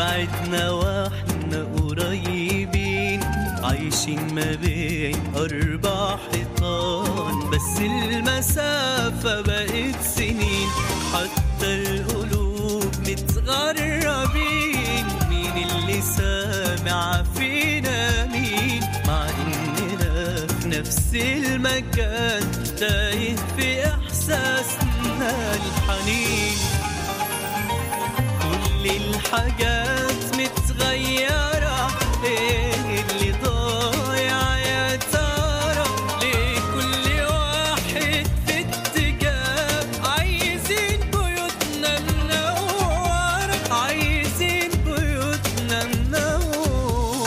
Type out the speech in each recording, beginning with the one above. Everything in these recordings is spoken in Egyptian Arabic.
بعدنا واحنا قريبين عايشين ما بين أربع حيطان بس المسافة بقت سنين حتى القلوب متغربين مين اللي سامع فينا مين مع إننا في نفس المكان تايه في إحساسنا الحنين كل الحاجات متغيرة ايه اللي ضايع يا ترى ليه كل واحد في اتجاه عايزين بيوتنا منورة عايزين بيوتنا منورة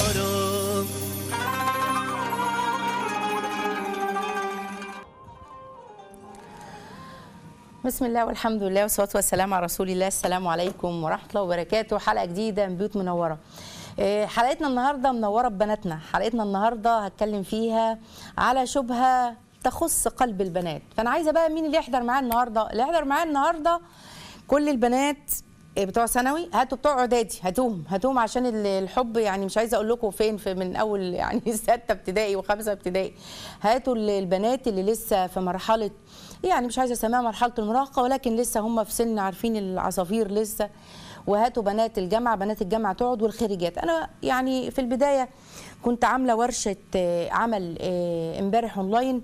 بسم الله والحمد لله والصلاه والسلام على رسول الله السلام عليكم ورحمه الله وبركاته حلقه جديده من بيوت منوره إيه، حلقتنا النهارده منوره ببناتنا حلقتنا النهارده هتكلم فيها على شبهه تخص قلب البنات فانا عايزه بقى مين اللي يحضر معايا النهارده اللي يحضر معايا النهارده كل البنات إيه، بتوع ثانوي هاتوا بتوع اعدادي هاتوهم هاتوهم عشان ال- الحب يعني مش عايزه اقول لكم فين في من اول يعني سته ابتدائي وخمسه ابتدائي هاتوا ال- البنات اللي لسه في مرحله يعني مش عايزه اسميها مرحله المراهقه ولكن لسه هم في سن عارفين العصافير لسه وهاتوا بنات الجامعه بنات الجامعه تقعد والخريجات انا يعني في البدايه كنت عامله ورشه آه، عمل آه، امبارح اونلاين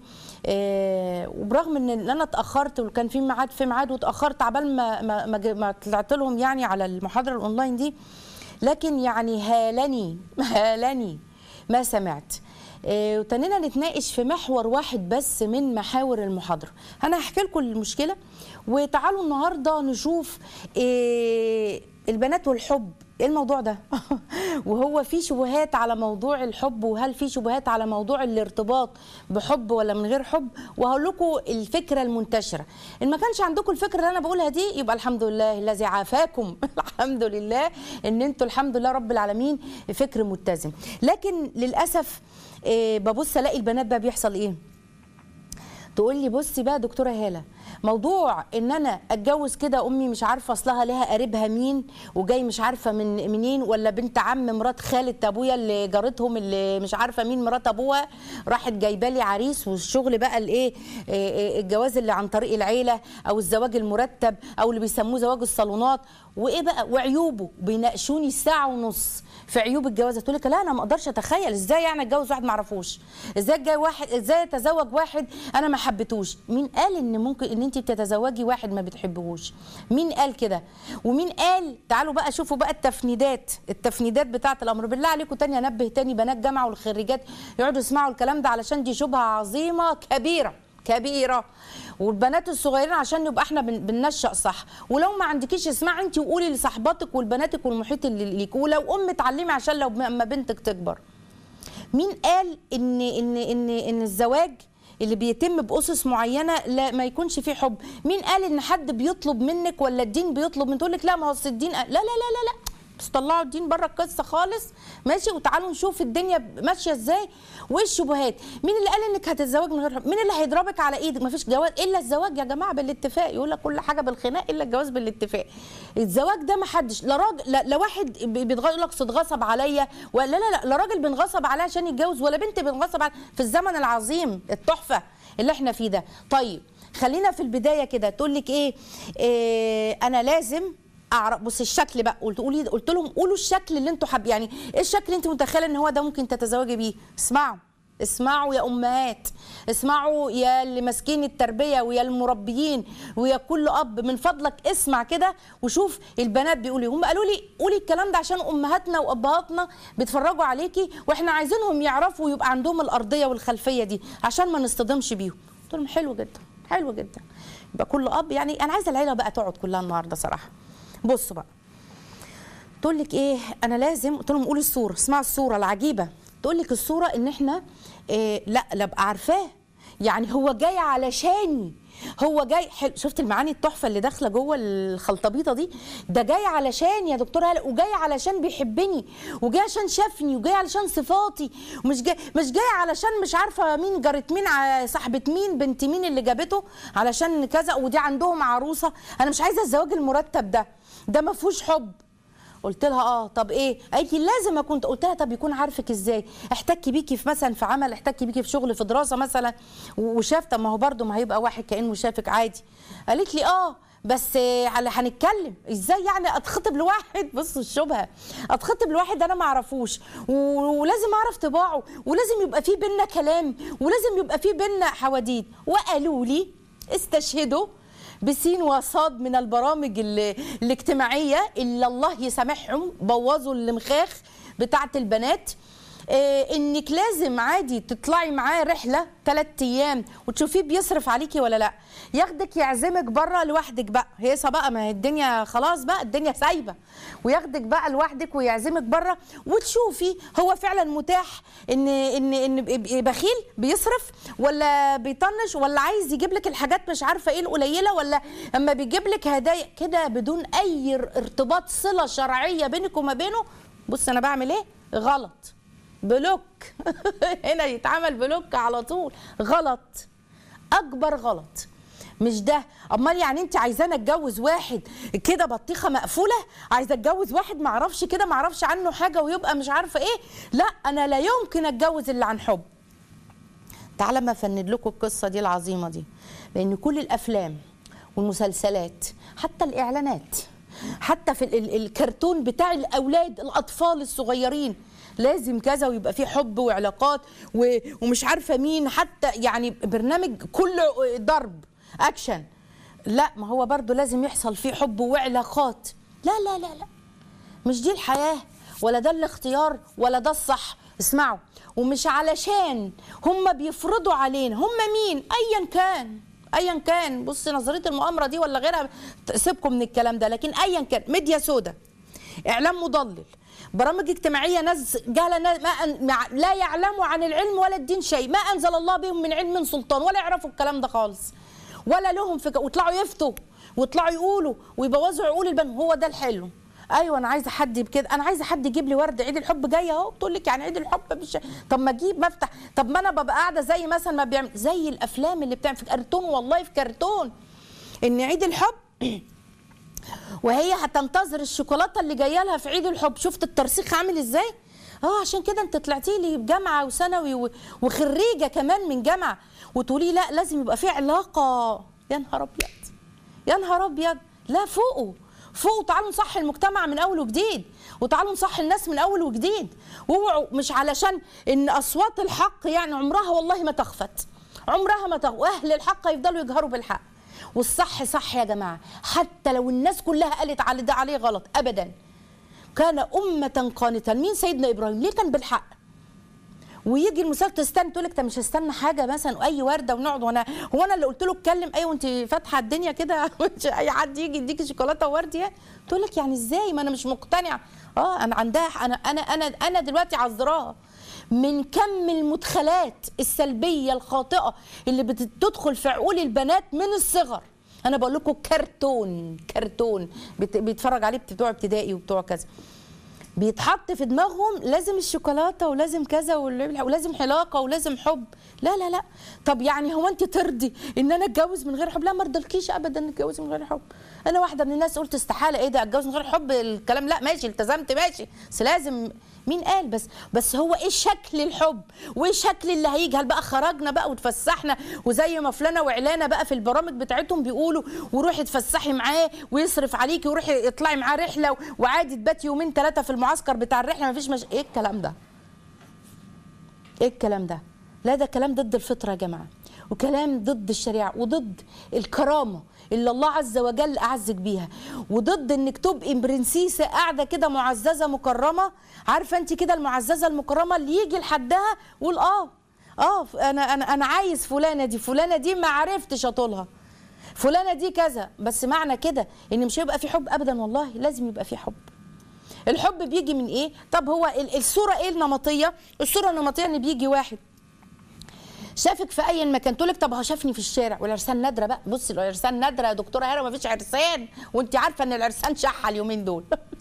آه، وبرغم ان إن انا اتاخرت وكان في ميعاد في ميعاد واتاخرت عبال ما ما, ما, ج- ما طلعت لهم يعني على المحاضره الاونلاين دي لكن يعني هالني هالني ما سمعت آه، وتنينا نتناقش في محور واحد بس من محاور المحاضره انا هحكي لكم المشكله وتعالوا النهارده نشوف آه، البنات والحب ايه الموضوع ده وهو في شبهات على موضوع الحب وهل في شبهات على موضوع الارتباط بحب ولا من غير حب وهقول لكم الفكره المنتشره ان ما كانش عندكم الفكره اللي انا بقولها دي يبقى الحمد لله الذي عافاكم الحمد لله ان انتوا الحمد لله رب العالمين فكر متزن لكن للاسف إيه ببص الاقي البنات بقى بيحصل ايه تقول لي بصي بقى دكتوره هاله موضوع ان انا اتجوز كده امي مش عارفه اصلها لها قريبها مين وجاي مش عارفه من منين ولا بنت عم مرات خاله ابويا اللي جارتهم اللي مش عارفه مين مرات ابوها راحت جايبه لي عريس والشغل بقى الايه إيه إيه الجواز اللي عن طريق العيله او الزواج المرتب او اللي بيسموه زواج الصالونات وايه بقى وعيوبه بيناقشوني ساعه ونص في عيوب الجواز تقول لك لا انا ما اقدرش اتخيل ازاي يعني اتجوز واحد ما اعرفوش ازاي جاي واحد ازاي اتزوج واحد انا ما حبيتوش مين قال ان ممكن ان انت بتتزوجي واحد ما بتحبهوش مين قال كده ومين قال تعالوا بقى شوفوا بقى التفنيدات التفنيدات بتاعه الامر بالله عليكم تاني انبه تاني بنات جامعه والخريجات يقعدوا يسمعوا الكلام ده علشان دي شبهه عظيمه كبيره كبيره والبنات الصغيرين عشان نبقى احنا بن- بننشأ صح ولو ما عندكيش اسمعي انت وقولي لصاحباتك ولبناتك والمحيط اللي ليك ولو ام اتعلمي عشان لو اما بنتك تكبر مين قال ان ان ان ان الزواج اللي بيتم باسس معينه لا ما يكونش فيه حب مين قال ان حد بيطلب منك ولا الدين بيطلب من تقول لك لا ما هو أصل الدين قال- لا لا لا لا لا بس طلعوا الدين بره القصه خالص ماشي وتعالوا نشوف الدنيا ماشيه ازاي وايه الشبهات مين اللي قال انك هتتزوج من غير حب مين اللي هيضربك على ايدك مفيش جواز الا الزواج يا جماعه بالاتفاق يقول لك كل حاجه بالخناق الا الجواز بالاتفاق الزواج ده ما حدش لا راجل لا, لا واحد بي- بيتغ- يقول لك صد غصب عليا ولا لا لا لا راجل بنغصب عليه عشان يتجوز ولا بنت بنغصب عليها في الزمن العظيم التحفه اللي احنا فيه ده طيب خلينا في البدايه كده تقول لك ايه, إيه انا لازم اعرف بص الشكل بقى قلت قولي قلت لهم قولوا الشكل اللي انتوا حابين يعني ايه الشكل اللي انت متخيله ان هو ده ممكن تتزوجي بيه اسمعوا اسمعوا يا امهات اسمعوا يا اللي ماسكين التربيه ويا المربيين ويا كل اب من فضلك اسمع كده وشوف البنات بيقولوا ايه هم قالوا لي قولي الكلام ده عشان امهاتنا وابهاتنا بيتفرجوا عليكي واحنا عايزينهم يعرفوا ويبقى عندهم الارضيه والخلفيه دي عشان ما نصطدمش بيهم قلت لهم حلو جدا حلو جدا يبقى كل اب يعني انا عايزه العيله بقى تقعد كلها النهارده صراحه بصوا بقى تقول لك ايه انا لازم قلت لهم قولي الصوره اسمعوا الصوره العجيبه تقول لك الصوره ان احنا إيه لا لا ابقى عارفاه يعني هو جاي علشاني هو جاي حلو شفت المعاني التحفه اللي داخله جوه الخلطبيطه دي ده جاي علشان يا دكتوره هلا وجاي علشان بيحبني وجاي عشان شافني وجاي علشان صفاتي ومش جاي مش جاي علشان مش عارفه مين جارت مين ع- صاحبه مين بنت مين اللي جابته علشان كذا ودي عندهم عروسه انا مش عايزه الزواج المرتب ده ده ما فيهوش حب قلت لها اه طب ايه قالت لي لازم اكون قلت لها طب يكون عارفك ازاي احتك بيكي في مثلا في عمل احتك بيكي في شغل في دراسه مثلا و- وشاف طب ما هو برده ما هيبقى واحد كانه شافك عادي قالت لي اه بس آه، على هنتكلم ازاي يعني اتخطب لواحد بصوا الشبهه اتخطب لواحد انا ما اعرفوش و- ولازم اعرف طباعه ولازم يبقى في بينا كلام ولازم يبقى في بينا حواديت وقالوا لي استشهدوا بسين وصاد من البرامج ال- الاجتماعيه اللي الله يسامحهم بوظوا المخاخ بتاعت البنات إيه انك لازم عادي تطلعي معاه رحله ثلاث ايام وتشوفيه بيصرف عليكي ولا لا ياخدك يعزمك بره لوحدك بقى هيصه بقى ما هي الدنيا خلاص بقى الدنيا سايبه وياخدك بقى لوحدك ويعزمك بره وتشوفي هو فعلا متاح ان ان ان ب- بخيل بيصرف ولا بيطنش ولا عايز يجيب لك الحاجات مش عارفه ايه القليله ولا اما بيجيب لك هدايا كده بدون اي ارتباط صله شرعيه بينك وما بينه بص انا بعمل ايه غلط بلوك هنا يتعمل بلوك على طول غلط اكبر غلط مش ده امال يعني انت عايزاني اتجوز واحد كده بطيخه مقفوله عايزه اتجوز واحد ما اعرفش كده ما اعرفش عنه حاجه ويبقى مش عارفه ايه لا انا لا يمكن اتجوز اللي عن حب تعالى ما افند لكم القصه دي العظيمه دي لان كل الافلام والمسلسلات حتى الاعلانات حتى في ال- ال- الكرتون بتاع الاولاد الاطفال الصغيرين لازم كذا ويبقى فيه حب وعلاقات و- ومش عارفه مين حتى يعني برنامج كله ضرب اكشن لا ما هو برضو لازم يحصل فيه حب وعلاقات لا لا لا لا مش دي الحياة ولا ده الاختيار ولا ده الصح اسمعوا ومش علشان هم بيفرضوا علينا هم مين ايا كان ايا كان بص نظريه المؤامره دي ولا غيرها سيبكم من الكلام ده لكن ايا كان ميديا سودا اعلام مضلل برامج اجتماعيه ناس جهله نا- ما أن- مع- لا يعلموا عن العلم ولا الدين شيء ما انزل الله بهم من علم من سلطان ولا يعرفوا الكلام ده خالص ولا لهم فكره ويطلعوا يفتوا ويطلعوا يقولوا ويبوظوا عقول البنات هو ده الحلو ايوه انا عايزه حد بكده انا عايزه حد يجيب لي ورد عيد الحب جاي اهو تقول لك يعني عيد الحب مش طب ما اجيب ما افتح طب ما انا ببقى قاعده زي مثلا ما بيعمل زي الافلام اللي بتعمل في كرتون والله في كرتون ان عيد الحب وهي هتنتظر الشوكولاته اللي جايه لها في عيد الحب شفت الترسيخ عامل ازاي اه عشان كده انت طلعتي لي بجامعه وثانوي و- وخريجه كمان من جامعه وتقولي لا لازم يبقى في علاقه يا نهار ابيض يا نهار ابيض لا فوقوا فوقوا تعالوا نصحي المجتمع من اول وجديد وتعالوا نصحي الناس من اول وجديد واوعوا مش علشان ان اصوات الحق يعني عمرها والله ما تخفت عمرها ما تخفت واهل الحق يفضلوا يجهروا بالحق والصح صح يا جماعه حتى لو الناس كلها قالت على ده عليه غلط ابدا كان أمة قانتا مين سيدنا إبراهيم ليه كان بالحق ويجي المسلسل تستنى تقول لك طب مش هستنى حاجه مثلا اي ورده ونقعد وانا هو انا اللي قلت له اتكلم ايوه انت فاتحه الدنيا كده مش اي حد يجي يديكي شوكولاته وورديه تقول لك يعني ازاي ما انا مش مقتنعه اه انا عندها انا انا انا انا دلوقتي عذراها من كم المدخلات السلبيه الخاطئه اللي بتدخل في عقول البنات من الصغر انا بقول لكم كرتون كرتون بت- بيتفرج عليه بتوع ابتدائي وبتوع كذا بيتحط في دماغهم لازم الشوكولاته ولازم كذا وال- ولازم علاقه ولازم حب لا لا لا طب يعني هو انت ترضي ان انا اتجوز من غير حب لا ما ارضلكيش ابدا اتجوز من غير حب انا واحده من الناس قلت استحاله ايه ده اتجوز من غير حب الكلام لا ماشي التزمت ماشي بس لازم مين قال بس بس هو ايه شكل الحب وايه شكل اللي هيجي هل بقى خرجنا بقى وتفسحنا وزي ما فلانه وعلانه بقى في البرامج بتاعتهم بيقولوا وروحي اتفسحي معاه ويصرف عليكي وروحي اطلعي معاه رحله وعادي تباتي يومين ثلاثه في المعسكر بتاع الرحله مفيش مش... ايه الكلام ده ايه الكلام ده لا ده كلام ضد الفطره يا جماعه وكلام ضد الشريعه وضد الكرامه اللي الله عز وجل اعزك بيها وضد انك تبقي برنسيسه قاعده كده معززه مكرمه عارفه انت كده المعززه المكرمه اللي يجي لحدها ويقول اه اه انا انا انا عايز فلانه دي فلانه دي ما عرفتش اطولها فلانه دي كذا بس معنى كده ان مش هيبقى في حب ابدا والله لازم يبقى في حب الحب بيجي من ايه طب هو ال- الصوره ايه النمطيه الصوره النمطيه ان بيجي واحد شافك في اي مكان تقول لك طب هو شافني في الشارع والعرسان نادره بقى بصي العرسان نادره يا دكتوره هاله ما فيش عرسان وانت عارفه ان العرسان شحه اليومين دول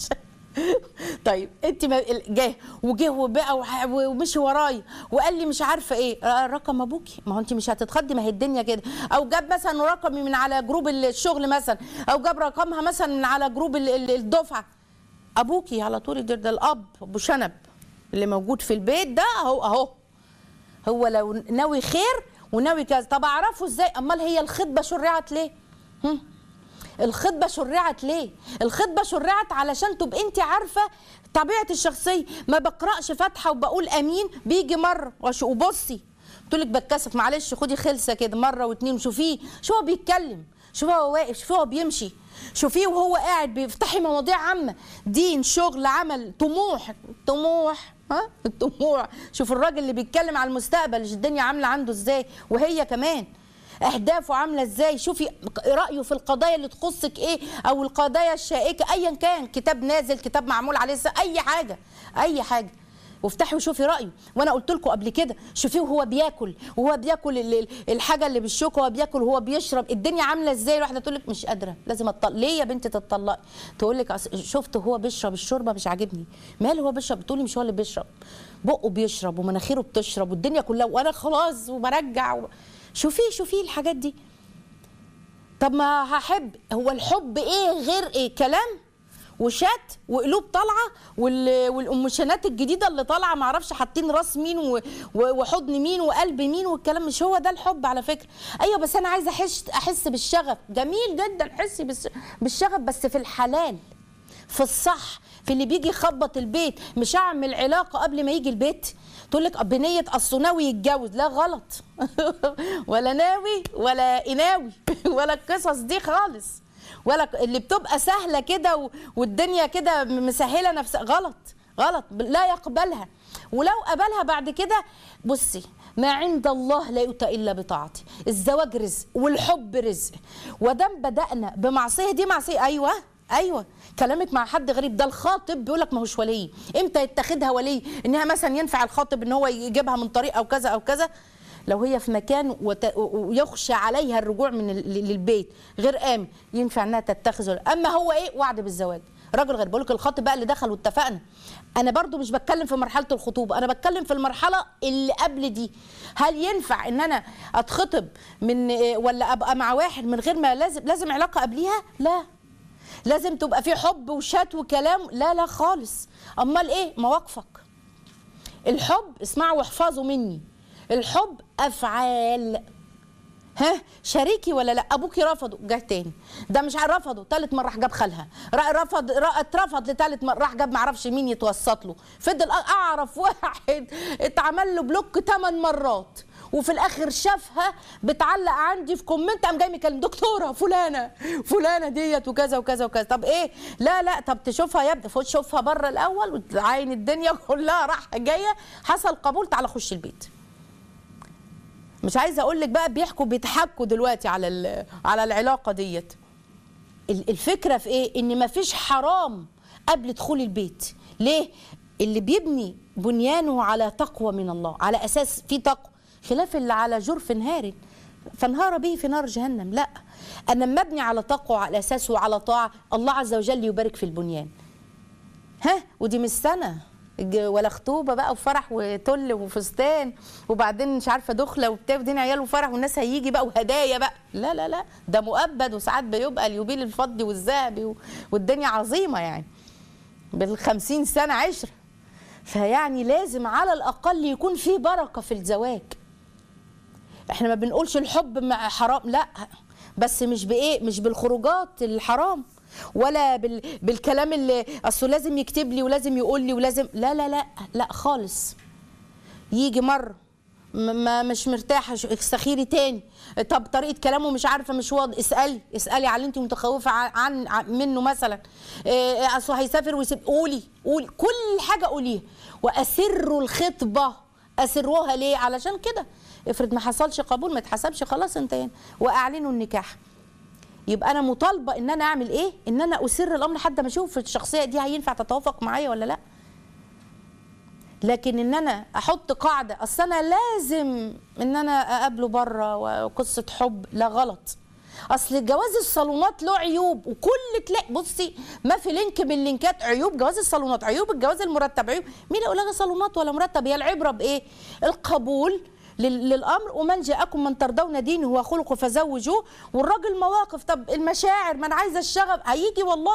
طيب انت ما جه وجه وبقى وح- ومشي ورايا وقال لي مش عارفه ايه آه، رقم ابوكي ما هو انت مش هتتخضي ما هي الدنيا كده او جاب مثلا رقمي من على جروب الشغل مثلا او جاب رقمها مثلا من على جروب ال- ال- الدفعه ابوكي على طول يدير ده الاب ابو شنب اللي موجود في البيت ده اهو اهو هو لو ناوي خير وناوي كذا طب اعرفه ازاي امال هي الخطبه شرعت ليه هم؟ الخطبه شرعت ليه الخطبه شرعت علشان تبقى انت عارفه طبيعه الشخصيه ما بقراش فاتحه وبقول امين بيجي مره وش- وبصي تقول لك بتكسف معلش خدي خلسه كده مره واتنين وشوفيه شو هو بيتكلم شوفيه هو واقف شوفيه هو بيمشي شوفيه وهو قاعد بيفتحي مواضيع عامه دين شغل عمل طموح طموح ها الطموح شوف الراجل اللي بيتكلم على المستقبل الدنيا عامله عنده ازاي وهي كمان اهدافه عامله ازاي شوفي رايه في القضايا اللي تخصك ايه او القضايا الشائكه ايا كان كتاب نازل كتاب معمول عليه س- اي حاجه اي حاجه وافتحي وشوفي رايه وانا قلت لكم قبل كده شوفيه وهو بياكل وهو بياكل ال- ال- الحاجه اللي بالشوكه وهو بياكل وهو بيشرب الدنيا عامله ازاي الواحده تقول لك مش قادره لازم اطلق ليه يا بنتي تطلقي تقول لك أص- شفت هو بيشرب الشوربه مش عاجبني مال هو بيشرب تقولي مش هو اللي بيشرب بقه بيشرب ومناخيره بتشرب والدنيا كلها وانا خلاص وبرجع و... شوفيه شوفيه الحاجات دي طب ما هحب هو الحب ايه غير ايه كلام وشات وقلوب طالعه وال- والامشانات الجديده اللي طالعه ما اعرفش حاطين راس مين و- و- وحضن مين وقلب مين والكلام مش هو ده الحب على فكره ايوه بس انا عايزه احس احس بالشغف جميل جدا حسي بالس- بالشغف بس في الحلال في الصح في اللي بيجي يخبط البيت مش اعمل علاقه قبل ما يجي البيت تقول لك بنيه اصله ناوي يتجوز لا غلط ولا ناوي ولا اناوي ولا القصص دي خالص ولا ك- اللي بتبقى سهله كده و- والدنيا كده مسهله نفسها غلط غلط لا يقبلها ولو قبلها بعد كده بصي ما عند الله لا يؤتى الا بطاعته الزواج رزق والحب رزق ودام بدانا بمعصيه دي معصيه ايوه ايوه كلامك مع حد غريب ده الخاطب بيقول لك ما هوش ولي امتى يتخذها ولي انها مثلا ينفع الخاطب ان هو يجيبها من طريق او كذا او كذا لو هي في مكان وت... ويخشى عليها الرجوع من ال... للبيت غير امن ينفع انها تتخذ ولا- اما هو ايه وعد بالزواج راجل غير بقول لك الخاطب بقى اللي دخل واتفقنا انا برضو مش بتكلم في مرحله الخطوبه انا بتكلم في المرحله اللي قبل دي هل ينفع ان انا اتخطب من ولا ابقى مع واحد من غير ما لازم لازم علاقه قبليها لا لازم تبقى في حب وشات وكلام لا لا خالص امال ايه مواقفك الحب اسمعوا واحفظوا مني الحب افعال ها شريكي ولا لا ابوكي رفضه جه تاني ده مش عارف رفضه تالت مره راح جاب خالها را- رفض را- اترفض لتالت مره راح جاب معرفش مين يتوسط له فضل أ- اعرف واحد اتعمل له بلوك 8 مرات وفي الاخر شافها بتعلق عندي في كومنت قام جاي مكلم دكتوره فلانه فلانه ديت وكذا وكذا وكذا طب ايه لا لا طب تشوفها يا ابني فوت شوفها بره الاول وتعاين الدنيا كلها راح جايه حصل قبول تعالى خش البيت مش عايزه اقول لك بقى بيحكوا بيتحكوا دلوقتي على ال- على العلاقه ديت ال- الفكره في ايه ان مفيش حرام قبل دخول البيت ليه اللي بيبني بنيانه على تقوى من الله على اساس في تقوى خلاف اللي على جرف نهار فانهار به في نار جهنم لا انا مبني على تقوى على اساس وعلى طاعه الله عز وجل يبارك في البنيان ها ودي مش سنه الج- ولا خطوبه بقى وفرح وتل وفستان وبعدين مش عارفه دخله وبتاع ودين عيال وفرح والناس هيجي بقى وهدايا بقى لا لا لا ده مؤبد وساعات بيبقى اليوبيل الفضي والذهبي و- والدنيا عظيمه يعني بالخمسين سنه عشره فيعني لازم على الاقل يكون في بركه في الزواج احنا ما بنقولش الحب مع حرام لا بس مش بايه مش بالخروجات الحرام ولا بال... بالكلام اللي اصله لازم يكتب لي ولازم يقول لي ولازم لا لا لا لا خالص يجي مره م- ما مش مرتاحه شو- استخيري تاني طب طريقه كلامه مش عارفه مش واضح اسالي اسالي على اللي انت متخوفه عن, عن عن- منه مثلا إيه اصله هيسافر ويسيب قولي قولي كل حاجه قوليها واسروا الخطبه اسروها ليه علشان كده افرض ما حصلش قبول ما اتحسبش خلاص انتهينا واعلنوا النكاح يبقى انا مطالبه ان انا اعمل ايه ان انا اسر الامر لحد ما اشوف الشخصيه دي هينفع تتوافق معايا ولا لا لكن ان انا احط قاعده اصل انا لازم ان انا اقابله بره وقصه حب لا غلط اصل جواز الصالونات له عيوب وكل تلاقي بصي ما في لينك من اللينكات عيوب جواز الصالونات عيوب الجواز المرتب عيوب مين يقول لها صالونات ولا مرتب هي العبره بايه القبول لل- للامر ومن جاءكم من ترضون دينه وخلقه فزوجوه والراجل مواقف طب المشاعر ما انا عايزه الشغف هيجي والله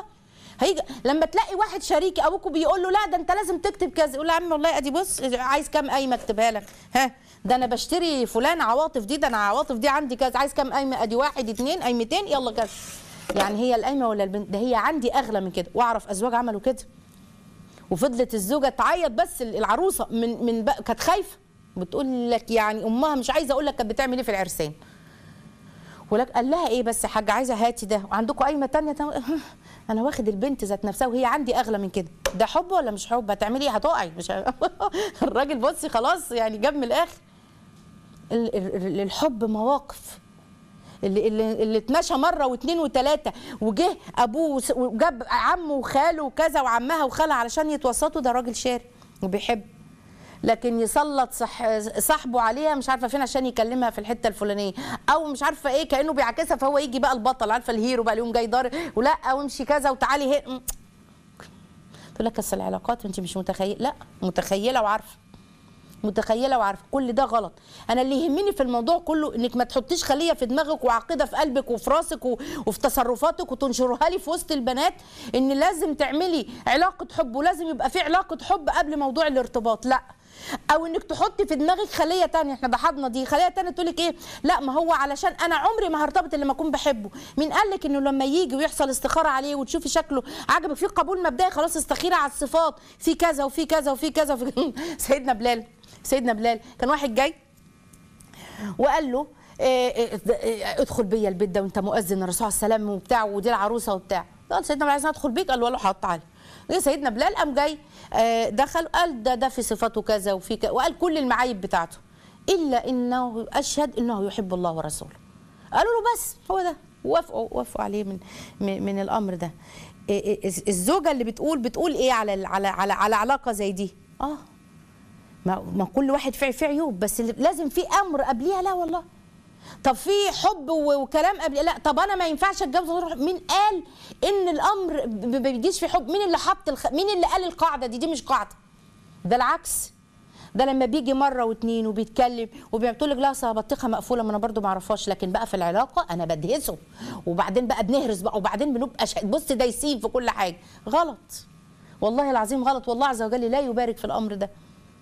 هيجي لما تلاقي واحد شريك ابوكوا بيقول له لا ده انت لازم تكتب كذا يقول له يا عم والله ادي بص عايز كام قايمه اكتبها لك ها ده انا بشتري فلان عواطف دي ده انا عواطف دي عندي كذا عايز كام قايمه ادي واحد اتنين قايمتين يلا كذا يعني هي القايمه ولا البنت ده هي عندي اغلى من كده واعرف ازواج عملوا كده وفضلت الزوجه تعيط بس العروسه من من بقى كانت خايفه بتقول لك يعني امها مش عايزه اقول لك كانت بتعمل ايه في العرسان ولك قال لها ايه بس يا حاجه عايزه هاتي ده وعندكم قايمه تانية تم... انا واخد البنت ذات نفسها وهي عندي اغلى من كده ده حب ولا مش حب هتعملي ايه هتقعي مش ه... الراجل بصي خلاص يعني جاب من الاخر ال- ال- ال- الحب مواقف اللي اللي, اللي اتمشى مره واثنين وثلاثه وجه ابوه وس- وجاب عمه وخاله وكذا وعمها وخالها علشان يتوسطوا ده راجل شاري وبيحب لكن يسلط صح صاحبه عليها مش عارفه فين عشان يكلمها في الحته الفلانيه او مش عارفه ايه كانه بيعاكسها فهو يجي بقى البطل عارفه الهيرو بقى اليوم جاي ضارب ولا وامشي كذا وتعالي هي تقول لك اصل العلاقات انت مش متخيله لا متخيله وعارفه متخيله وعارفه كل ده غلط انا اللي يهمني في الموضوع كله انك ما تحطيش خليه في دماغك وعقيده في قلبك وفي راسك و- وفي تصرفاتك وتنشرها لي في وسط البنات ان لازم تعملي علاقه حب ولازم يبقى في علاقه حب قبل موضوع الارتباط لا او انك تحطي في دماغك خليه تانية احنا ضحضنا دي خليه تانية تقول لك ايه لا ما هو علشان انا عمري ما هرتبط الا لما اكون بحبه مين قال لك انه لما يجي ويحصل استخاره عليه وتشوفي شكله عجبك في قبول مبدئي خلاص استخيري على الصفات في كذا وفي كذا وفي كذا وفي سيدنا بلال سيدنا بلال كان واحد جاي وقال له إيه إيه إيه ادخل بيا البيت ده وانت مؤذن الرسول عليه السلام وبتاع ودي العروسه وبتاع قال سيدنا بلال عايز ادخل بيك قال له حاضر تعالى إيه سيدنا بلال قام جاي آه، دخل قال ده ده في صفاته كذا وفي كذا وقال كل المعايب بتاعته الا انه اشهد انه يحب الله ورسوله قالوا له بس هو ده وافقوا وافقوا عليه من من, من الامر ده إيه إيه الزوجه اللي بتقول بتقول ايه على على على, على علاقه زي دي اه ما, ما كل واحد فيه فيه عيوب بس اللي- لازم في امر قبليها لا والله طب في حب و- وكلام قبل لا طب انا ما ينفعش اتجوز غير حب. مين قال ان الامر ب- ما بيجيش في حب مين اللي حط الخ... مين اللي قال القاعده دي دي مش قاعده ده العكس ده لما بيجي مره واتنين وبيتكلم وبيقول لك لا أصل بطيخه مقفوله ما انا برضو ما اعرفهاش لكن بقى في العلاقه انا بدهسه وبعدين بقى بنهرس بقى وبعدين بنبقى ش... بص دايسين في كل حاجه غلط والله العظيم غلط والله عز وجل لا يبارك في الامر ده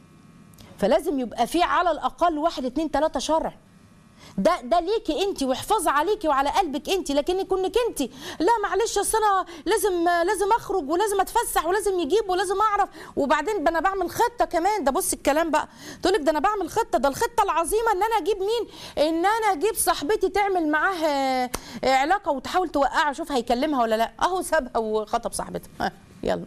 فلازم يبقى في على الاقل واحد اتنين تلاته شرع ده ده ليكي انت وحفاظ عليكي وعلى قلبك انت لكن يكونك انت لا معلش اصل انا لازم لازم اخرج ولازم اتفسح ولازم يجيب ولازم اعرف وبعدين ده انا بعمل خطه كمان ده بص الكلام بقى تقول لك ده انا بعمل خطه ده الخطه العظيمه ان انا اجيب مين ان انا اجيب صاحبتي تعمل معاه آه، آه، علاقه وتحاول توقعها شوف هيكلمها ولا لا اهو سابها وخطب صاحبتها ها، يلا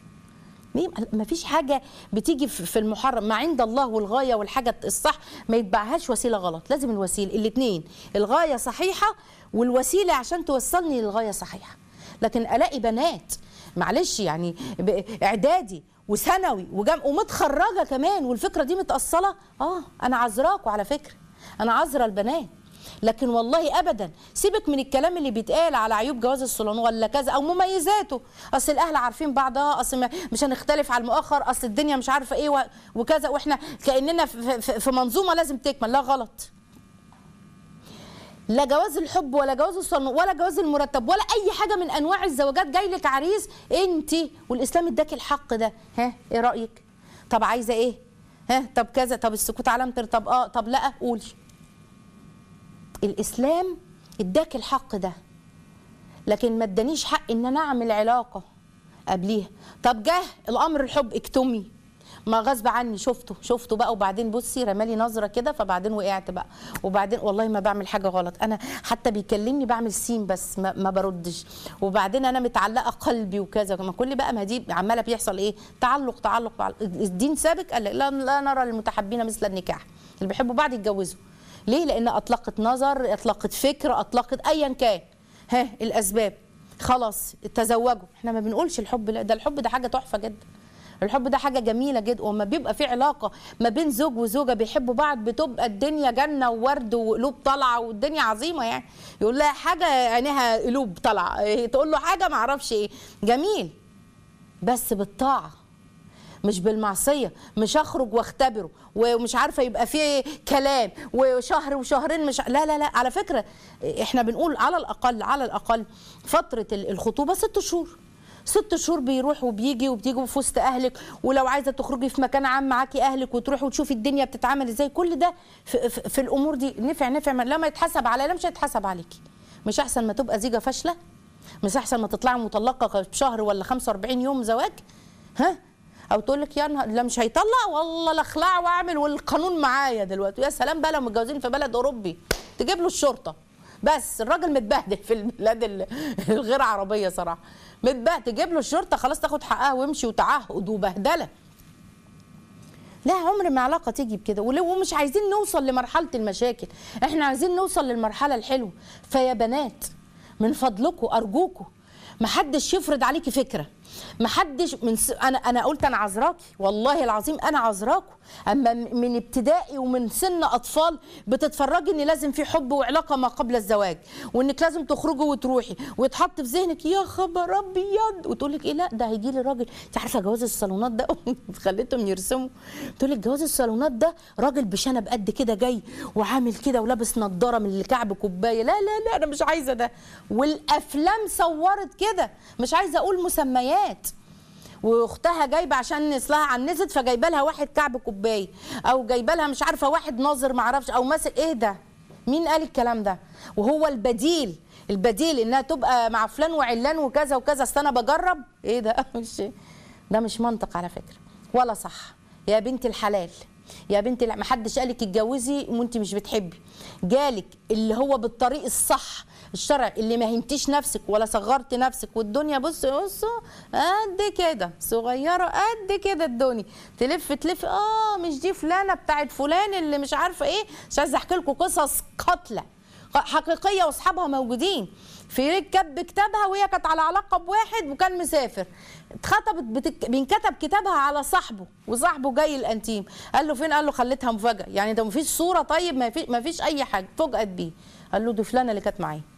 ما فيش حاجه بتيجي في في المحرم ما عند الله والغايه والحاجه الصح ما يتبعهاش وسيله غلط لازم الوسيله الاثنين الغايه صحيحه والوسيله عشان توصلني للغايه صحيحه لكن الاقي بنات معلش يعني ب- اعدادي وثانوي وجم ومتخرجه كمان والفكره دي متاصله اه انا عذراكوا على فكره انا عذرا البنات لكن والله ابدا سيبك من الكلام اللي بيتقال على عيوب جواز الصالون ولا كذا او مميزاته اصل الاهل عارفين بعضها اصل ما- مش هنختلف على المؤخر اصل الدنيا مش عارفه ايه و- وكذا واحنا كاننا في- في في منظومه لازم تكمل لا غلط لا جواز الحب ولا جواز الصالون ولا جواز المرتب ولا اي حاجه من انواع الزواجات جاي لك عريس انت والاسلام اداك الحق ده ها ايه رايك طب عايزه ايه ها طب كذا طب السكوت علامه طب اه طب لا قولي الاسلام اداك الحق ده لكن ما ادانيش حق ان انا اعمل علاقه قبليها طب جه الامر الحب اكتمي ما غصب عني شفته شفته بقى وبعدين بصي رمالي نظره كده فبعدين وقعت بقى وبعدين والله ما بعمل حاجه غلط انا حتى بيكلمني بعمل سين بس ما, ما بردش وبعدين انا متعلقه قلبي وكذا ما كل بقى ما دي عماله بيحصل ايه تعلق تعلق, تعلق. الدين سابق قال لا, لا نرى للمتحبين مثل النكاح اللي بيحبوا بعض يتجوزوا ليه لان اطلقت نظر اطلقت فكر اطلقت ايا كان ها الاسباب خلاص تزوجوا احنا ما بنقولش الحب لا ده الحب ده حاجه تحفه جدا الحب ده حاجه جميله جدا وما بيبقى في علاقه ما بين زوج وزوجه بيحبوا بعض بتبقى الدنيا جنه وورد وقلوب طالعه والدنيا عظيمه يعني يقول لها حاجه عينيها قلوب طالعه إيه، تقول له حاجه ما اعرفش ايه جميل بس بالطاعه مش بالمعصيه مش اخرج واختبره ومش عارفه يبقى فيه كلام وشهر وشهرين مش لا لا لا على فكره احنا بنقول على الاقل على الاقل فتره ال- الخطوبه ست شهور ست شهور بيروح وبيجي وبتيجي في وسط اهلك ولو عايزه تخرجي في مكان عام معاكي اهلك وتروحي وتشوفي الدنيا بتتعامل ازاي كل ده في, في, في الامور دي نفع نفع ما- لما يتحسب عليا لا مش هيتحسب عليكي مش احسن ما تبقى زيجه فاشله مش احسن ما تطلعي مطلقه بشهر ولا 45 يوم زواج ها او تقول لك يا نهار لا مش هيطلق والله لا اخلع واعمل والقانون معايا دلوقتي يا سلام بقى لو متجوزين في بلد اوروبي تجيب له الشرطه بس الراجل متبهدل في البلاد ال- الغير عربيه صراحه متبهدل تجيب له الشرطه خلاص تاخد حقها وامشي وتعهد وبهدله لا عمر ما علاقه تيجي بكده ولو- ومش عايزين نوصل لمرحله المشاكل احنا عايزين نوصل للمرحله الحلوه فيا بنات من فضلكم ارجوكم محدش يفرض عليكي فكره محدش من س... انا انا قلت انا عذراكي والله العظيم انا عذراكم اما م- من ابتدائي ومن سن اطفال بتتفرجي ان لازم في حب وعلاقه ما قبل الزواج وانك لازم تخرجي وتروحي ويتحط في ذهنك يا خبر ابيض وتقول لك ايه لا ده هيجي لي راجل انت عارفه جواز الصالونات ده خليتهم يرسموا تقول لك جواز الصالونات ده راجل بشنب قد كده جاي وعامل كده ولابس نضاره من الكعب كوبايه لا لا لا انا مش عايزه ده والافلام صورت كده مش عايزه اقول مسميات واختها جايبه عشان نسلها عنست فجايبه لها واحد كعب كوبايه او جايبه لها مش عارفه واحد ناظر معرفش او ماسك ايه ده مين قال الكلام ده وهو البديل البديل انها تبقى مع فلان وعلان وكذا وكذا اصل انا بجرب ايه ده مش ده مش منطق على فكره ولا صح يا بنت الحلال يا بنت الع- محدش قالك اتجوزي وانت مش بتحبي جالك اللي هو بالطريق الصح الشرع اللي ما هنتيش نفسك ولا صغرت نفسك والدنيا بص بص قد كده صغيره قد كده الدنيا تلف تلف اه مش دي فلانه بتاعت فلان اللي مش عارفه ايه مش عايزه احكي لكم قصص قاتله حقيقيه واصحابها موجودين في كتب كتابها وهي كانت على علاقه بواحد وكان مسافر اتخطبت بتك... بينكتب كتابها على صاحبه وصاحبه جاي الانتيم قال له فين قال له خليتها مفاجاه يعني ده مفيش صوره طيب ما في ما فيش اي حاجه فوجئت بيه قال له دي فلانه اللي كانت معايا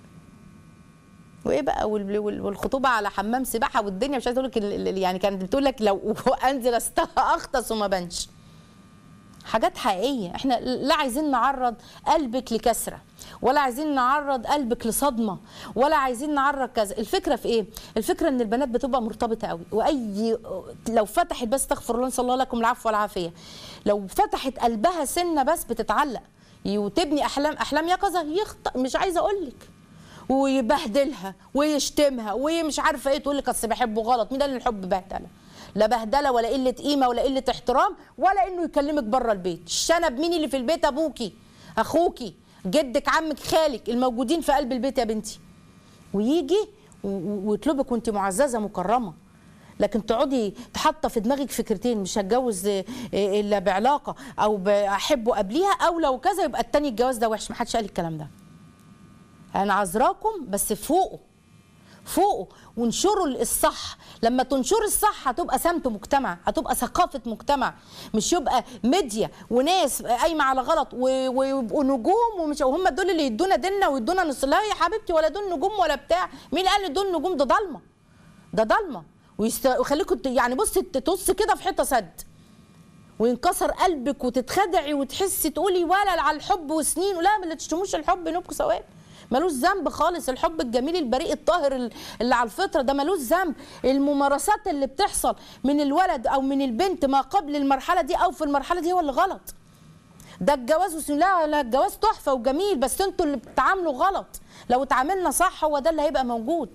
وايه بقى وال- وال- والخطوبه على حمام سباحه والدنيا مش عايزه اقول لك ال- ال- يعني كانت بتقول لك لو انزل استها اغطس وما بنش حاجات حقيقيه احنا لا عايزين نعرض قلبك لكسره ولا عايزين نعرض قلبك لصدمه ولا عايزين نعرض كذا الفكره في ايه الفكره ان البنات بتبقى مرتبطه قوي واي لو فتحت بس استغفر الله نسال الله لكم العفو والعافيه لو فتحت قلبها سنه بس بتتعلق وتبني احلام احلام يقظه يخطأ مش عايزه اقول لك ويبهدلها ويشتمها ومش عارفه ايه تقول لك اصل بحبه غلط مين قال إن الحب بهدله لا بهدله ولا قله قيمه ولا قله احترام ولا انه يكلمك بره البيت الشنب مين اللي في البيت ابوكي اخوكي جدك عمك خالك الموجودين في قلب البيت يا بنتي ويجي و- و- ويطلبك وانت معززه مكرمه لكن تقعدي تحطه في دماغك فكرتين مش هتجوز آه، آه، الا بعلاقه او بحبه قبليها او لو كذا يبقى التاني الجواز ده وحش محدش قال الكلام ده انا عذراكم بس فوقوا فوقوا وانشروا الصح لما تنشروا الصح هتبقى سمت مجتمع هتبقى ثقافة مجتمع مش يبقى ميديا وناس قايمة على غلط و- ويبقوا نجوم ومش وهم دول اللي يدونا ديننا ويدونا نص لا يا حبيبتي ولا دول نجوم ولا بتاع مين قال إن دول نجوم ده ضلمة ده ضلمة ويست... ويخليكوا ت- يعني بصي تطص كده في حيطة سد وينكسر قلبك وتتخدعي وتحسي تقولي ولا على الحب وسنين لا ما تشتموش الحب نبكوا ثواب ملوش ذنب خالص الحب الجميل البريء الطاهر ال- اللي على الفطره ده ملوش ذنب الممارسات اللي بتحصل من الولد او من البنت ما قبل المرحله دي او في المرحله دي هو اللي غلط ده الجواز وسن لا لا الجواز تحفه وجميل بس انتوا اللي بتتعاملوا غلط لو اتعاملنا صح هو ده اللي هيبقى موجود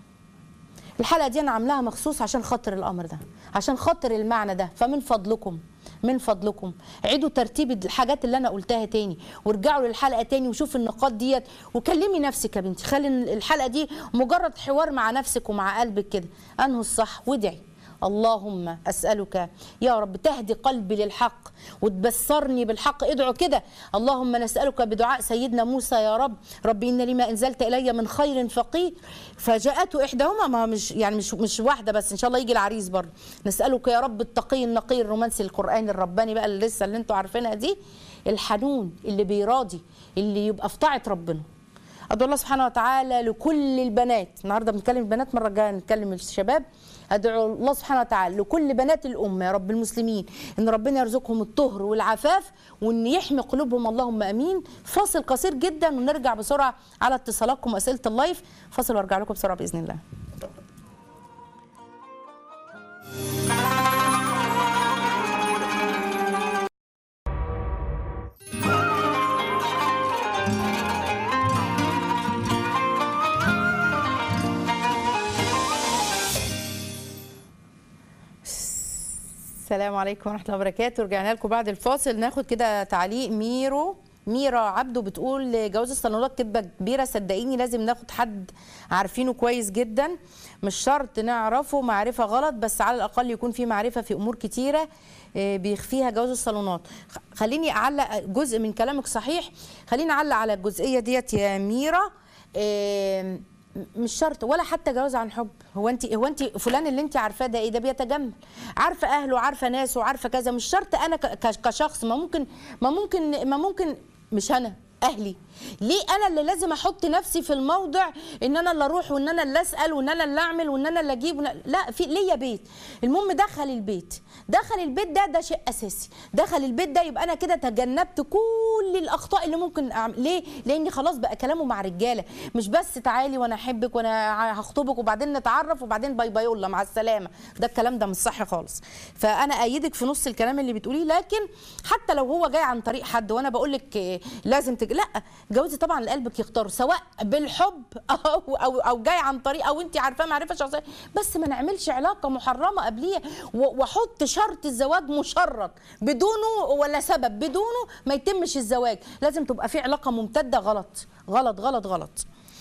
الحلقه دي انا عاملاها مخصوص عشان خاطر الامر ده عشان خاطر المعنى ده فمن فضلكم من فضلكم عيدوا ترتيب الحاجات اللي انا قلتها تاني وارجعوا للحلقه تاني وشوفوا النقاط ديت وكلمي نفسك يا بنتي خلي الحلقه دي مجرد حوار مع نفسك ومع قلبك كده انهوا الصح وادعي اللهم اسالك يا رب تهدي قلبي للحق وتبصرني بالحق ادعوا كده اللهم نسالك بدعاء سيدنا موسى يا رب رب ان لما انزلت الي من خير فقير فجاءته احداهما ما مش يعني مش مش واحده بس ان شاء الله يجي العريس برضه نسالك يا رب التقي النقي الرومانسي القراني الرباني بقى اللي لسه اللي انتوا عارفينها دي الحنون اللي بيراضي اللي يبقى في طاعه ربنا ادعو الله سبحانه وتعالى لكل البنات النهارده بنتكلم البنات مره الجايه نتكلم الشباب ادعو الله سبحانه وتعالى لكل بنات الامه يا رب المسلمين ان ربنا يرزقهم الطهر والعفاف وان يحمي قلوبهم اللهم امين فاصل قصير جدا ونرجع بسرعه على اتصالاتكم واسئله اللايف فاصل وارجع لكم بسرعه باذن الله السلام عليكم ورحمه الله وبركاته رجعنا لكم بعد الفاصل ناخد كده تعليق ميرو ميرا عبده بتقول جواز الصالونات كدبه كبيره صدقيني لازم ناخد حد عارفينه كويس جدا مش شرط نعرفه معرفه غلط بس على الاقل يكون في معرفه في امور كتيره آه، بيخفيها جواز الصالونات خ- خليني اعلق جزء من كلامك صحيح خليني اعلق على الجزئيه ديت يا ميرا آم، مش شرط ولا حتى جواز عن حب هو انت هو انت فلان اللي انت عارفاه ده ايه ده بيتجمل عارفه اهله عارفه ناسه عارفه كذا مش شرط انا ك- ك- كشخص ما ممكن ما ممكن ما ممكن مش انا اهلي ليه انا اللي لازم احط نفسي في الموضع ان انا اللي اروح وان انا اللي اسال وان انا اللي اعمل وان انا اللي اجيب وإن- لا في ليا بيت المهم دخل البيت دخل البيت ده ده شيء اساسي دخل البيت ده يبقى انا كده تجنبت كل الاخطاء اللي ممكن اعمل ليه لاني خلاص بقى كلامه مع رجاله مش بس تعالي وانا احبك وانا هخطبك وبعدين نتعرف وبعدين باي باي يلا مع السلامه ده الكلام ده مش صح خالص فانا ايدك في نص الكلام اللي بتقوليه لكن حتى لو هو جاي عن طريق حد وانا بقول لك آه، لازم تج... لا جوزي طبعا اللي قلبك يختار سواء بالحب او او او جاي عن طريق او انت عارفاه معرفه شخصيه بس ما نعملش علاقه محرمه قبليه و- واحط شرط الزواج مشرط بدونه ولا سبب بدونه ما يتمش الزواج لازم تبقى في علاقه ممتده غلط غلط غلط غلط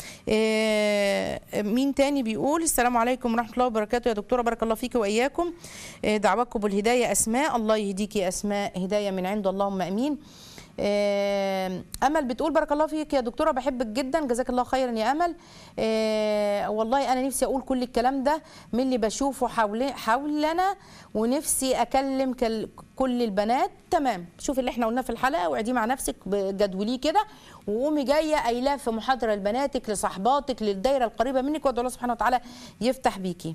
آه، مين تاني بيقول السلام عليكم ورحمه الله وبركاته يا دكتوره بارك الله فيك واياكم آه، دعواكم بالهدايه اسماء الله يهديك يا اسماء هدايه من عند اللهم امين آه، امل بتقول بارك الله فيك يا دكتوره بحبك جدا جزاك الله خيرا يا امل آه، والله انا نفسي اقول كل الكلام ده من اللي بشوفه حول حولنا ونفسي اكلم كل كل البنات تمام شوف اللي احنا قلناه في الحلقه واعديه مع نفسك جدوليه كده وقومي جايه قايلاه في محاضره لبناتك لصاحباتك للدايره القريبه منك وادعو الله سبحانه وتعالى يفتح بيكي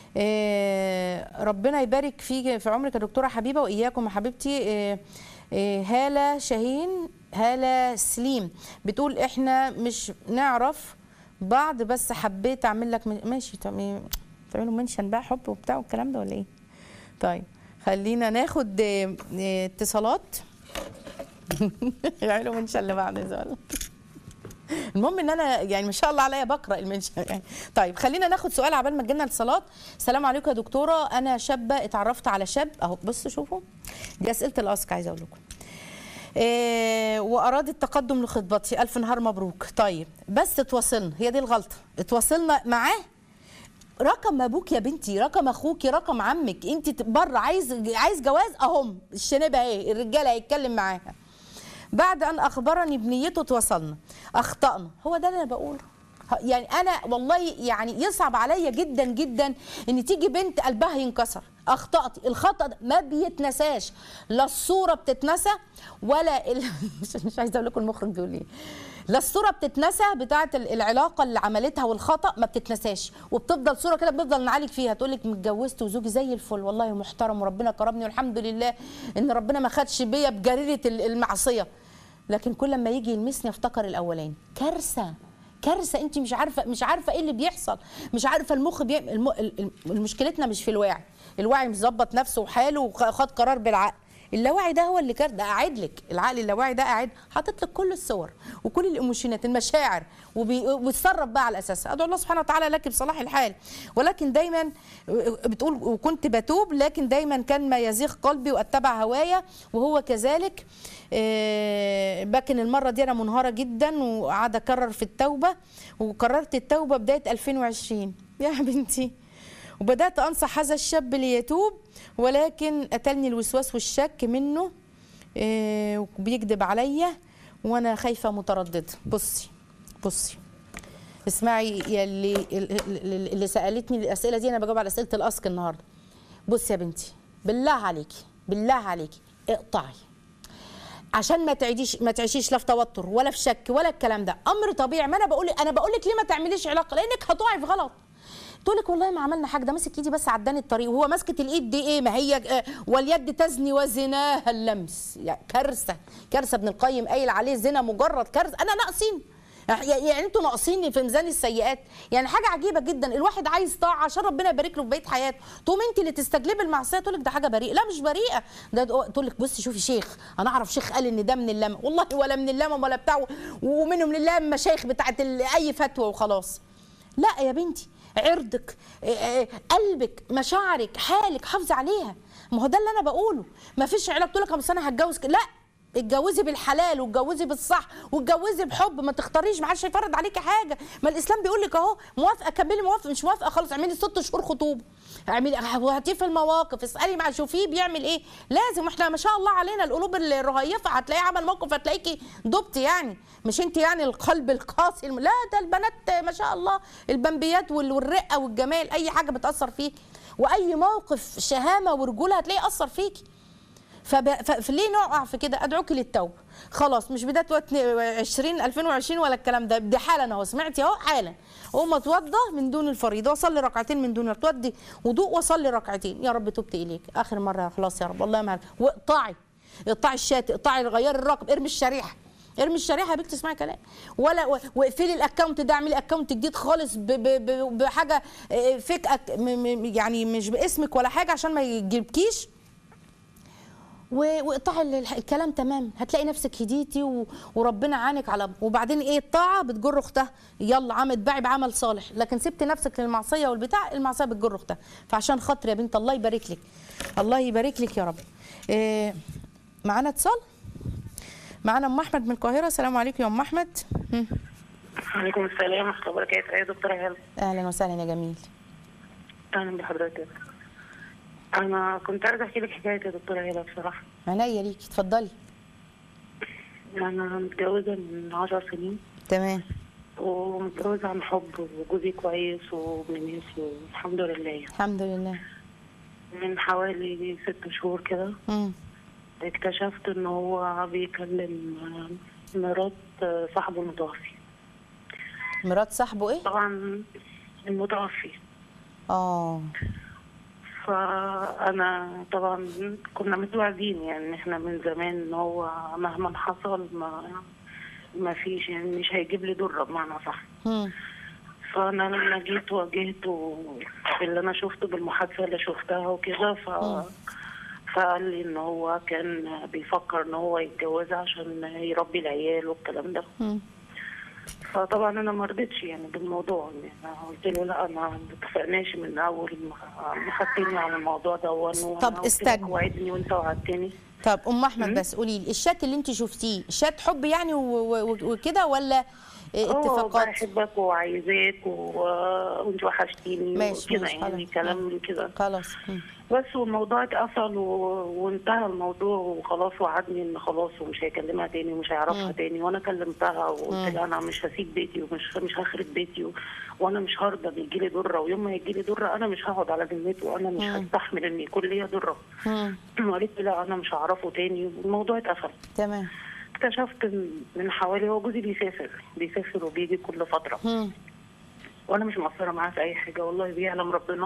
آه، ربنا يبارك فيك في عمرك يا دكتوره حبيبه واياكم يا حبيبتي آه، آه، هاله شاهين هاله سليم بتقول احنا مش نعرف بعض بس حبيت اعمل لك من- ماشي تمام تعملوا منشن بقى حب وبتاع والكلام ده ولا ايه طيب خلينا ناخد آه، آه، اتصالات يعملوا منشن اللي بعد زول المهم ان انا يعني ما شاء الله عليا بقرا المنشن يعني طيب خلينا ناخد سؤال عبال ما تجينا الاتصالات السلام عليكم يا دكتوره انا شابه اتعرفت على شاب اهو بصوا شوفوا دي اسئله الاسك عايزه اقول لكم إيه واراد التقدم لخطبتي الف نهار مبروك طيب بس اتواصلنا هي دي الغلطه اتواصلنا معاه رقم ابوك يا بنتي رقم اخوك رقم عمك انت بره عايز عايز جواز اهم الشنبه اهي الرجاله هيتكلم معاها بعد ان اخبرني بنيته تواصلنا اخطانا هو ده اللي انا بقوله ه- يعني انا والله يعني يصعب عليا جدا جدا ان تيجي بنت قلبها ينكسر اخطات الخطا ده ما بيتنساش لا الصوره بتتنسى ولا ال... مش مش عايزه اقول لكم المخرج بيقول ايه لا الصوره بتتنسى بتاعه ال- العلاقه اللي عملتها والخطا ما بتتنساش وبتفضل صوره كده بنفضل نعالج فيها تقول لك متجوزت وزوجي زي الفل والله محترم وربنا كرمني والحمد لله ان ربنا ما خدش بيا بجريره ال- المعصيه لكن كل ما يجي يلمسني افتكر الاولاني كارثه كارثه انت مش عارفه مش عارفه ايه اللي بيحصل مش عارفه المخ بيعمل الم... ال- ال- مشكلتنا مش في الواعي الواعي مظبط نفسه وحاله وخد قرار بالعقل اللاواعي ده هو اللي كان ده قاعد لك العقل اللاواعي ده قاعد حاطط لك كل الصور وكل الايموشنات المشاعر وبي- وبيتصرف بقى على اساسها ادعو الله سبحانه وتعالى لك بصلاح الحال ولكن دايما بتقول وكنت بتوب لكن دايما كان ما يزيغ قلبي واتبع هوايا وهو كذلك آه، لكن المره دي انا منهاره جدا وقاعده اكرر في التوبه وقررت التوبه بدايه 2020 يا بنتي وبدات انصح هذا الشاب ليتوب ولكن قتلني الوسواس والشك منه آه، وبيكذب عليا وانا خايفه متردده بصي بصي اسمعي يا اللي اللي سالتني الاسئله دي انا بجاوب على اسئله الاسك النهارده بصي يا بنتي بالله عليكي بالله عليكي اقطعي عشان ما تعيديش ما تعيشيش لا في توتر ولا في شك ولا الكلام ده امر طبيعي ما انا بقول انا بقول لك ليه ما تعمليش علاقه لانك هتقعي في غلط تقول لك والله ما عملنا حاجه ده ماسك ايدي بس عداني الطريق وهو ماسكه الايد دي ايه ما هي آه، واليد تزني وزناها اللمس يعني كارثه كارثه ابن القيم قايل عليه زنا مجرد كارثه انا ناقصين يعني انتوا ناقصين في ميزان السيئات يعني حاجه عجيبه جدا الواحد عايز طاعه عشان ربنا يبارك له في بقيه حياته تقوم انت اللي تستجلبي المعصيه تقول لك ده حاجه بريئه لا مش بريئه ده تقول لك بصي شوفي شيخ انا اعرف شيخ قال ان ده من اللمم والله ولا من اللمم ولا بتاع ومنهم لله المشايخ بتاعت ال- اي فتوى وخلاص لا يا بنتي عرضك إيه، إيه، قلبك مشاعرك حالك حافظي عليها ما هو ده اللي انا بقوله ما فيش علاج تقول لك بس انا هتجوز ك- لا اتجوزي بالحلال واتجوزي بالصح واتجوزي بحب ما تختاريش ما حدش هيفرض عليكي حاجه ما الاسلام بيقول لك اهو موافقه كملي موافقه مش موافقه خلاص اعملي ست شهور خطوبه اعملي وهاتيه في المواقف اسالي مع شوفيه بيعمل ايه لازم احنا ما شاء الله علينا القلوب الرهيفه هتلاقيه عمل موقف هتلاقيكي دبت يعني مش انت يعني القلب القاسي الم- لا ده البنات ما شاء الله البنبيات وال- والرقه والجمال اي حاجه بتاثر فيك واي موقف شهامه ورجوله هتلاقيه اثر فيكي فب... ف... فليه نقع في كده ادعوك للتوبه خلاص مش بدايه وقت 20 2020 ولا الكلام ده دي حالا اهو سمعتي اهو حالا قوم اتوضى من دون الفريضه واصلي ركعتين من دون اتودي وضوء واصلي ركعتين يا رب تبت اليك اخر مره خلاص يا رب والله ما واقطعي اقطعي الشات اقطعي غيري الرقم ارمي الشريحه ارمي الشريحه يا بنتي اسمعي كلام ولا و- واقفلي الاكونت ده اعملي اكونت جديد خالص ب ب ب بحاجه اه، فيك أك م م يعني مش باسمك ولا حاجه عشان ما يجيبكيش و- واقطعي ال- الح- الكلام تمام هتلاقي نفسك هديتي و... وربنا عانك على وبعدين ايه الطاعه بتجر اختها يلا عم اتباعي بعمل صالح لكن سبت نفسك للمعصيه والبتاع المعصيه بتجر اختها فعشان خاطر يا بنت الله يبارك لك الله يبارك لك يا رب إيه معانا اتصال معانا ام احمد من القاهره السلام عليكم يا ام احمد هم. وعليكم السلام ورحمة الله وبركاته يا دكتورة هلا اهلا وسهلا يا جميل أهلا بحضرتك أنا كنت عايزة أحكي لك حكاية يا دكتورة هلا بصراحة عينيا ليكي اتفضلي أنا متجوزة من عشر سنين تمام ومتجوزة عن حب وجوزي كويس وابن ناس والحمد لله يعني. الحمد لله من حوالي ست شهور كده مم. اكتشفت إن هو بيكلم آه، مرات آه، صاحبه المتوفي مرات صاحبه ايه طبعا المتوفي اه فانا طبعا كنا متوعدين يعني ان احنا من زمان ان هو مهما حصل ما ما فيش يعني مش هيجيب لي ضرة بمعنى صح مم. فانا لما جيت واجهته باللي انا شفته بالمحادثه اللي شفتها وكده ف فقال لي ان هو كان بيفكر ان هو يتجوزها عشان يربي العيال والكلام ده مم. فطبعا انا ما رضيتش يعني بالموضوع يعني أنا قلت له لا انا ما اتفقناش من اول ما ما خدتني على الموضوع ده وانا طب قلت لك استني. وعدني وانت وعدتني طب ام احمد بس قولي لي الشات اللي انت شفتيه شات حب يعني و- و- وكده ولا اه اتفاقات بحبك وعايزاك و... وانت وحشتيني ماشي، وكده ماشي، يعني خلاص. كلام من كده خلاص مم. بس والموضوع اتقفل و... وانتهى الموضوع وخلاص وعدني ان خلاص ومش هيكلمها تاني ومش هيعرفها تاني وانا كلمتها وقلت لها انا مش هسيب بيتي ومش مش هخرب بيتي و... وانا مش هرضى ان يجي لي ضره ويوم ما يجي لي ضره انا مش هقعد على ذمته وانا مش هستحمل ان يكون ليا ضره مم. وقالت لي لا انا مش هعرفه تاني والموضوع اتقفل تمام اكتشفت من- من حوالي هو جوزي بيسافر بيسافر وبيجي كل فتره مم. وانا مش مقصره معاه في اي حاجه والله بيعلم ربنا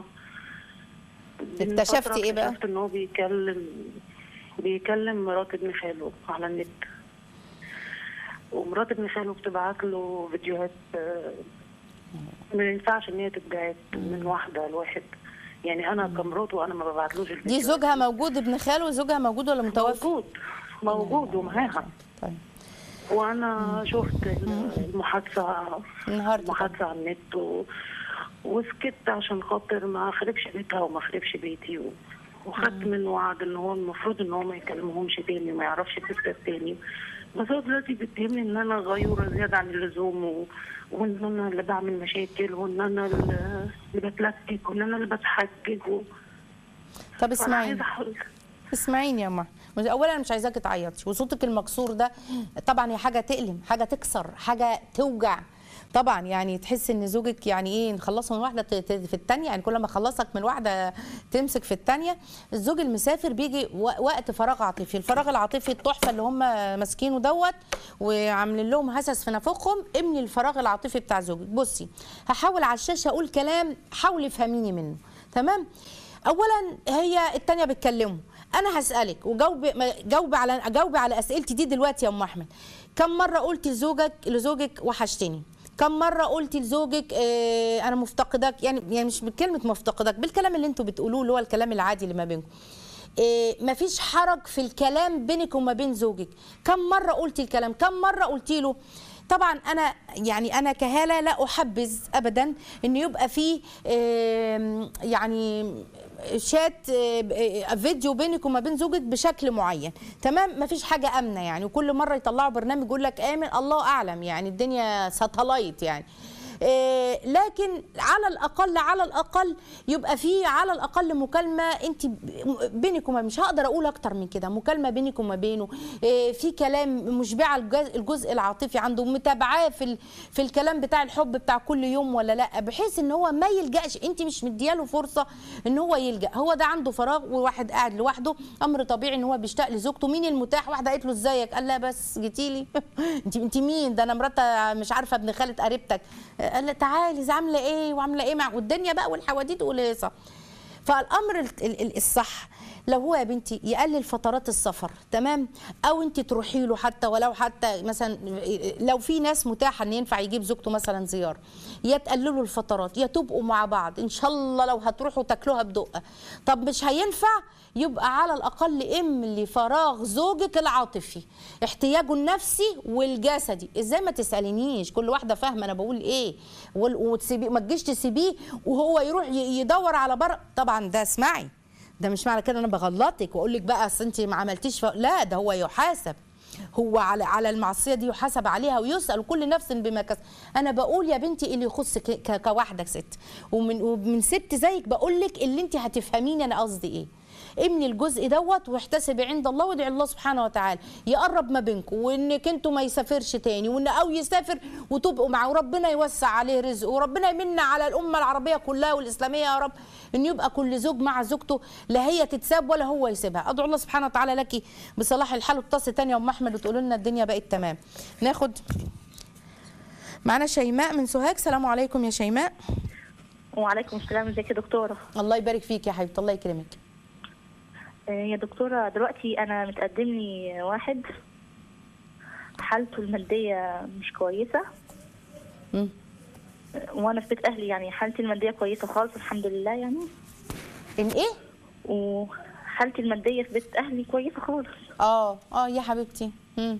من اكتشفتي فترة إيه بقى؟ اكتشفت ان هو بيكلم بيكلم مرات ابن خاله على النت ومرات ابن خاله بتبعت له فيديوهات آه، ما ينفعش ان هي تتبعت من واحده لواحد يعني انا كمراته انا ما ببعتلوش دي الفيديوهات زوجها موجود ابن خاله زوجها موجود ولا متوفى موجود موجود ومعاها طيب وانا شفت المحادثه النهارده المحادثه على النت و... وسكت عشان خاطر ما اخربش بيتها وما اخربش بيتي و... وخدت منه وعد ان هو المفروض ان هو ما يكلمهمش تاني وما يعرفش الستات تاني بس هو دلوقتي بيتهمني ان انا غيوره زياده عن اللزوم و... وان انا اللي بعمل مشاكل وان انا اللي اللي بتلكك وان انا اللي بتحجج و... طب فانا اسمعيني عايزه أحل- اسمعيني يا ام مش- اولا أنا مش عايزاكي تعيطي وصوتك المكسور ده طبعا هي حاجه تألم حاجه تكسر حاجه توجع طبعا يعني تحس ان زوجك يعني ايه نخلصه من واحده ت- ت- في الثانيه يعني كل ما خلصك من واحده تمسك في الثانيه الزوج المسافر بيجي و- وقت فراغ عاطفي الفراغ العاطفي التحفه اللي هم ماسكينه دوت وعاملين لهم هسس في نافوخهم املي الفراغ العاطفي بتاع زوجك بصي هحاول على الشاشه اقول كلام حاولي افهميني منه تمام اولا هي التانية بتكلمه انا هسالك وجاوبي ما- جاوبي على جاوبي على اسئلتي دي دلوقتي يا ام احمد كم مره قلتي لزوجك لزوجك وحشتني كم مره قلتي لزوجك آه انا مفتقدك يعني يعني مش بكلمه مفتقدك بالكلام اللي انتوا بتقولوه اللي هو الكلام العادي اللي ما بينكم إيه مفيش حرج في الكلام بينك وما بين زوجك كم مره قلتي الكلام كم مره قلتي له طبعا انا يعني انا كهاله لا احبذ ابدا ان يبقى في آم، يعني شات آه، فيديو بينك وما بين زوجك بشكل معين تمام مفيش حاجه امنه يعني وكل مره يطلعوا برنامج يقول لك امن الله اعلم يعني الدنيا ساتلايت يعني آه، لكن على الاقل على الاقل يبقى في على الاقل مكالمه انت بينك وما مش هقدر اقول اكتر من كده مكالمه بينك وما بينه آه، في كلام مشبعه الجزء, الجزء العاطفي عنده متابعاه في ال- في الكلام بتاع الحب بتاع كل يوم ولا لا بحيث ان هو ما يلجاش انت مش مدياله فرصه ان هو يلجا هو ده عنده فراغ وواحد قاعد لوحده امر طبيعي ان هو بيشتاق لزوجته مين المتاح واحده قالت له ازيك قال لها بس جيتي لي انت انت مين ده انا مرات مش عارفه ابن خاله قريبتك قال لها تعالي إذا عامله ايه وعامله ايه مع والدنيا بقى والحواديت والهيصه فالامر ال- ال- ال- الصح لو هو يا بنتي يقلل فترات السفر تمام او انت تروحي له حتى ولو حتى مثلا لو في ناس متاحه ان ينفع يجيب زوجته مثلا زياره يا تقللوا الفترات يا تبقوا مع بعض ان شاء الله لو هتروحوا تاكلوها بدقه طب مش هينفع يبقى على الاقل املي فراغ زوجك العاطفي احتياجه النفسي والجسدي ازاي ما تسالينيش كل واحده فاهمه انا بقول ايه وال- وتسيبيه ما تجيش تسيبيه وهو يروح ي- يدور على بره طبعا ده اسمعي ده مش معنى كده انا بغلطك واقول لك بقى اصل انت ما عملتيش ف... لا ده هو يحاسب هو على على المعصيه دي يحاسب عليها ويسال كل نفس بما كسب انا بقول يا بنتي اللي يخصك ك- كواحده ست ومن ومن ست زيك بقول لك اللي انت هتفهميني انا قصدي ايه امني الجزء دوت واحتسبي عند الله وادعي الله سبحانه وتعالى يقرب ما بينكم وانك انتوا ما يسافرش تاني وان او يسافر وتبقوا معاه وربنا يوسع عليه رزقه وربنا يمن على الامه العربيه كلها والاسلاميه يا رب ان يبقى كل زوج مع زوجته لا هي تتساب ولا هو يسيبها ادعو الله سبحانه وتعالى لك بصلاح الحال وتصل تاني يا ام احمد وتقولوا لنا الدنيا بقت تمام ناخد معانا شيماء من سوهاج سلام عليكم يا شيماء وعليكم السلام ازيك يا دكتورة الله يبارك فيك يا حبيبتي الله يكرمك آه، يا دكتورة دلوقتي أنا متقدم لي واحد حالته المادية مش كويسة مم. آه، وأنا في بيت أهلي يعني حالتي المادية كويسة خالص الحمد لله يعني ان ايه وحالتي المادية في بيت أهلي كويسة خالص اه اه يا حبيبتي مم.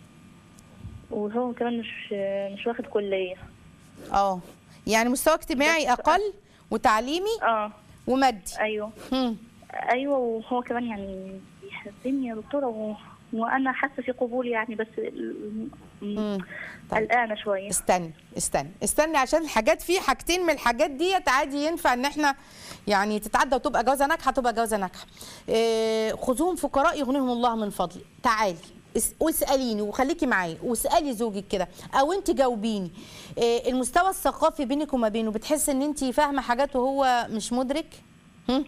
وهو كمان مش آه، مش واخد كلية اه يعني مستوى اجتماعي اقل وتعليمي اه ومادي أيوه مم. أيوه وهو كمان يعني بيحبني يا دكتورة و... وأنا حاسة في قبول يعني بس ال- مم. طيب. قلقانة شوية استني استني استني عشان الحاجات في حاجتين من الحاجات ديت عادي ينفع ان احنا يعني تتعدى وتبقى جوازه ناجحه تبقى جوازه ناجحه إيه خذوهم فقراء يغنيهم الله من فضله تعالي اس- واساليني وخليكي معايا واسالي زوجك كده او انت جاوبيني إيه المستوى الثقافي بينك وما بينه بتحس ان انت فاهمه حاجات وهو مش مدرك هم؟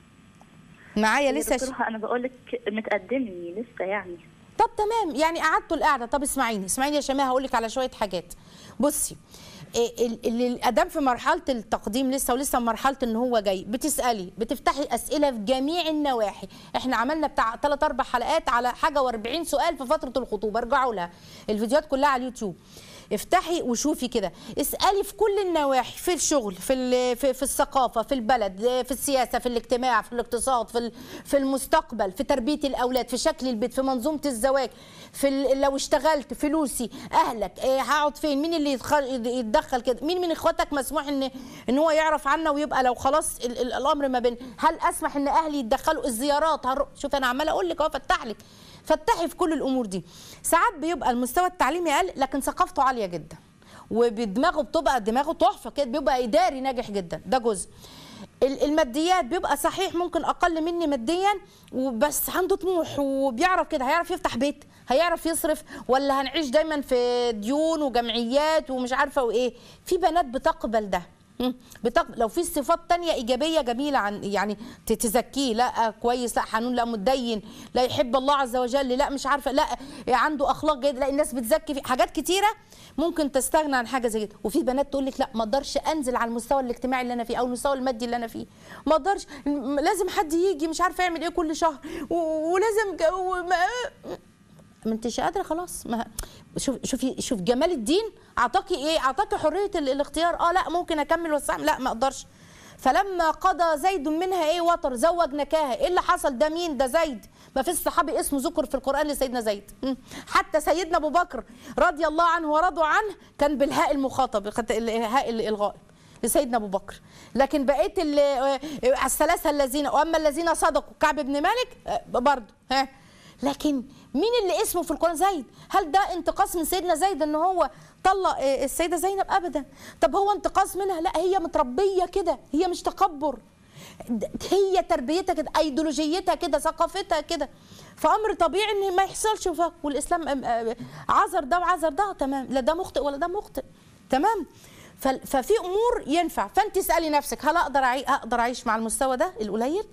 معايا يا لسه ش... دكتورة أنا بقولك متقدم لي لسه يعني طب تمام يعني قعدتوا القعده طب اسمعيني اسمعيني يا شماء هقول لك على شويه حاجات بصي إيه ال- اللي ادام في مرحله التقديم لسه ولسه في مرحله ان هو جاي بتسالي بتفتحي اسئله في جميع النواحي احنا عملنا بتاع 3 4 حلقات على حاجه و40 سؤال في فتره الخطوبه ارجعوا لها الفيديوهات كلها على اليوتيوب افتحي وشوفي كده اسالي في كل النواحي في الشغل في ال- في, في الثقافه في البلد في السياسه في الاجتماع في الاقتصاد في ال- في المستقبل في تربيه الاولاد في شكل البيت في منظومه الزواج في ال- لو اشتغلت فلوسي اهلك إيه هقعد فين مين اللي يتخ- يتدخل كده مين من اخواتك مسموح ان ان هو يعرف عنا ويبقى لو خلاص ال- ال- الامر ما بين هل اسمح ان اهلي يتدخلوا الزيارات هنروح شوف انا عماله اقول لك اهو فتح لك فتحي في كل الامور دي ساعات بيبقى المستوى التعليمي اقل لكن ثقافته عاليه جدا وبدماغه بتبقى دماغه تحفه كده بيبقى اداري ناجح جدا ده جزء ال- الماديات بيبقى صحيح ممكن اقل مني ماديا وبس عنده طموح وبيعرف كده هيعرف يفتح بيت هيعرف يصرف ولا هنعيش دايما في ديون وجمعيات ومش عارفه وايه في بنات بتقبل ده مم. بتق... لو في صفات تانية إيجابية جميلة عن يعني ت- تزكيه لا كويس لا حنون لا متدين لا يحب الله عز وجل لا مش عارفة لا عنده أخلاق جيدة لا الناس بتزكي فيه حاجات كتيرة ممكن تستغنى عن حاجة زي كده وفي بنات تقول لك لا ما اقدرش انزل على المستوى الاجتماعي اللي انا فيه او المستوى المادي اللي انا فيه ما اقدرش م- لازم حد يجي مش عارفه يعمل ايه كل شهر و- ولازم ج- وما ما انتش قادره خلاص ما شوف شوفي شوف جمال الدين اعطاكي ايه اعطاكي حريه ال- الاختيار اه لا ممكن اكمل واستعمل لا ما اقدرش فلما قضى زيد منها ايه وطر زوج نكاها ايه اللي حصل ده مين ده زيد ما فيش صحابي اسمه ذكر في القران لسيدنا زيد مم. حتى سيدنا ابو بكر رضي الله عنه ورضوا عنه كان بالهاء المخاطب خط- الهاء الغائب لسيدنا ابو بكر لكن بقيه ال- آه، آه، الثلاثه الذين واما الذين صدقوا كعب بن مالك آه، برضه ها لكن مين اللي اسمه في القران زيد هل ده انتقاص من سيدنا زيد ان هو طلق آه، السيده زينب ابدا طب هو انتقاص منها لا هي متربيه كده هي مش تكبر د- هي تربيتها كده ايديولوجيتها كده ثقافتها كده فامر طبيعي ان ما يحصلش وفاق والاسلام أم- آه، عذر ده وعذر ده تمام لا ده مخطئ ولا ده مخطئ تمام ف- ففي امور ينفع فانت اسالي نفسك هل اقدر أعي... اقدر اعيش مع المستوى ده القليل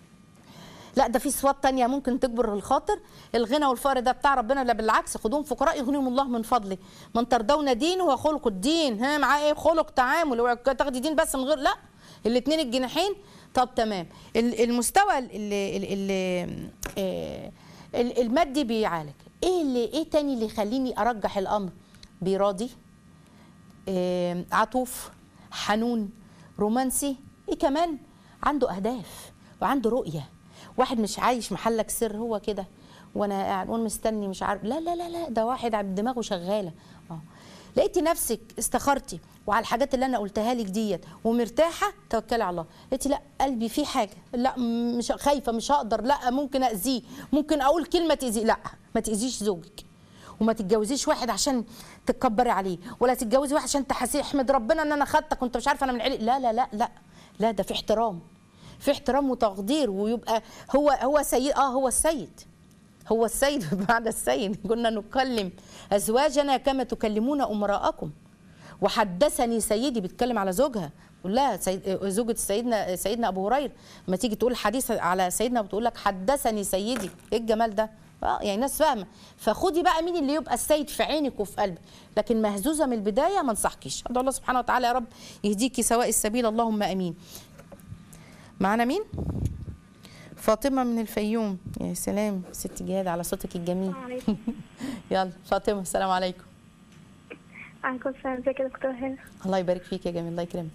لا ده في صفات تانية ممكن تجبر الخاطر الغنى والفقر ده بتاع ربنا لا بالعكس خدوهم فقراء يغنيهم الله من فضله من ترضون دينه وخلق الدين ها معاه ايه خلق تعامل اوعي تاخدي دين بس من غير لا الاثنين الجناحين طب تمام ال- المستوى ال- ال- ال- ال- آه، ال- المادي بيعالج ايه اللي ايه تاني اللي يخليني ارجح الامر بيراضي آه، عطوف حنون رومانسي ايه كمان عنده اهداف وعنده رؤيه واحد مش عايش محلك سر هو كده وانا قاعد وانا مستني مش عارف لا لا لا لا ده واحد عم دماغه شغاله اه لقيتي نفسك استخرتي وعلى الحاجات اللي انا قلتها لك ديت ومرتاحه توكلي على الله لقيتي لا قلبي فيه حاجه لا م- مش خايفه مش هقدر لا ممكن اذيه ممكن اقول كلمه تاذيه لا ما تاذيش زوجك وما تتجوزيش واحد عشان تتكبري عليه ولا تتجوزي واحد عشان تحسي احمد ربنا ان انا خدتك وانت مش عارفه انا من عيلة لا لا لا لا لا ده في احترام في احترام وتقدير ويبقى هو هو سيد اه هو السيد هو السيد بمعنى السيد كنا نكلم ازواجنا كما تكلمون امراءكم وحدثني سيدي بيتكلم على زوجها بقول لها سيد زوجة سيدنا سيدنا ابو هريره لما تيجي تقول حديث على سيدنا بتقول لك حدثني سيدي ايه الجمال ده اه يعني ناس فاهمه فخدي بقى مين اللي يبقى السيد في عينك وفي قلبك لكن مهزوزه من البدايه ما انصحكيش ادعو الله سبحانه وتعالى يا رب يهديكي سواء السبيل اللهم امين معانا مين فاطمه من الفيوم يا سلام ست جهاد على صوتك الجميل عليكم يلا فاطمه السلام عليكم عليكم السلام ازيك يا دكتور هنا الله يبارك فيك يا جميل الله يكرمك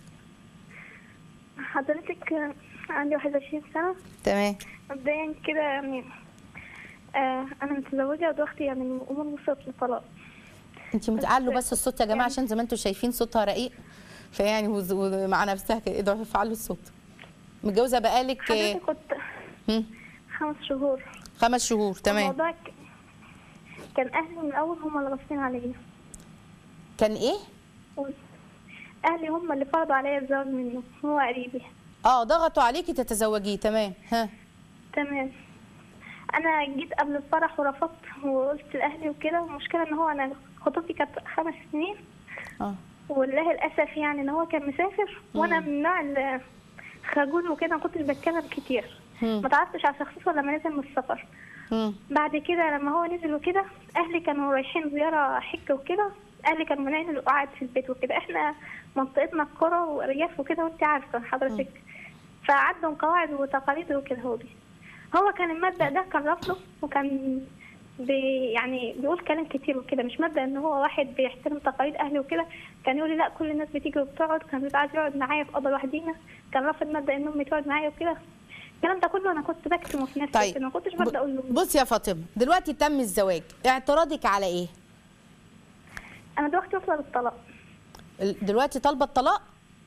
حضرتك آه، عندي 21 سنة تمام مبدئيا كده يعني آه أنا متزوجة ودوختي يعني الأمور وصلت للطلاق انت متعلوا بس الصوت يا جماعه عشان زي ما انتم شايفين صوتها رقيق فيعني وز- ومع نفسها كده ادعوا فعلوا الصوت متجوزه بقالك حضرتك كنت مم، خمس شهور خمس شهور تمام الموضوع ك- كان أهلي من الأول هم اللي غاصبين عليا كان ايه أهلي هم اللي فرضوا عليا الزواج منه هو قريبي اه ضغطوا عليكي تتزوجيه تمام ها تمام انا جيت قبل الفرح ورفضت وقلت لاهلي وكده والمشكله ان هو انا خطوبتي كانت خمس سنين اه والله الاسف يعني ان هو كان مسافر وانا من النوع اللي خجول وكده ما كنتش بتكلم كتير مم. ما تعرفتش على شخصيته لما نزل من السفر مم. بعد كده لما هو نزل وكده اهلي كانوا رايحين زياره حج وكده اهلي كانوا منعين القعاد في البيت وكده احنا منطقتنا القرى وارياف وكده وانت عارفه حضرتك فعندهم قواعد وتقاليد وكده هو بي. هو كان المبدا ده كان رافضه وكان بي يعني بيقول كلام كتير وكده مش مبدا ان هو واحد بيحترم تقاليد اهلي وكده كان يقول لي لا كل الناس بتيجي وبتقعد كان بيبقى عايز يقعد معايا في اوضه لوحدينا كان رافض مبدا ان امي تقعد معايا وكده الكلام ده كله انا كنت بكتمه في نفسي طيب كده، ما كنتش برضه اقول له بصي يا فاطمه دلوقتي تم الزواج اعتراضك على ايه انا دلوقتي واصله للطلاق ال- دلوقتي طالبه الطلاق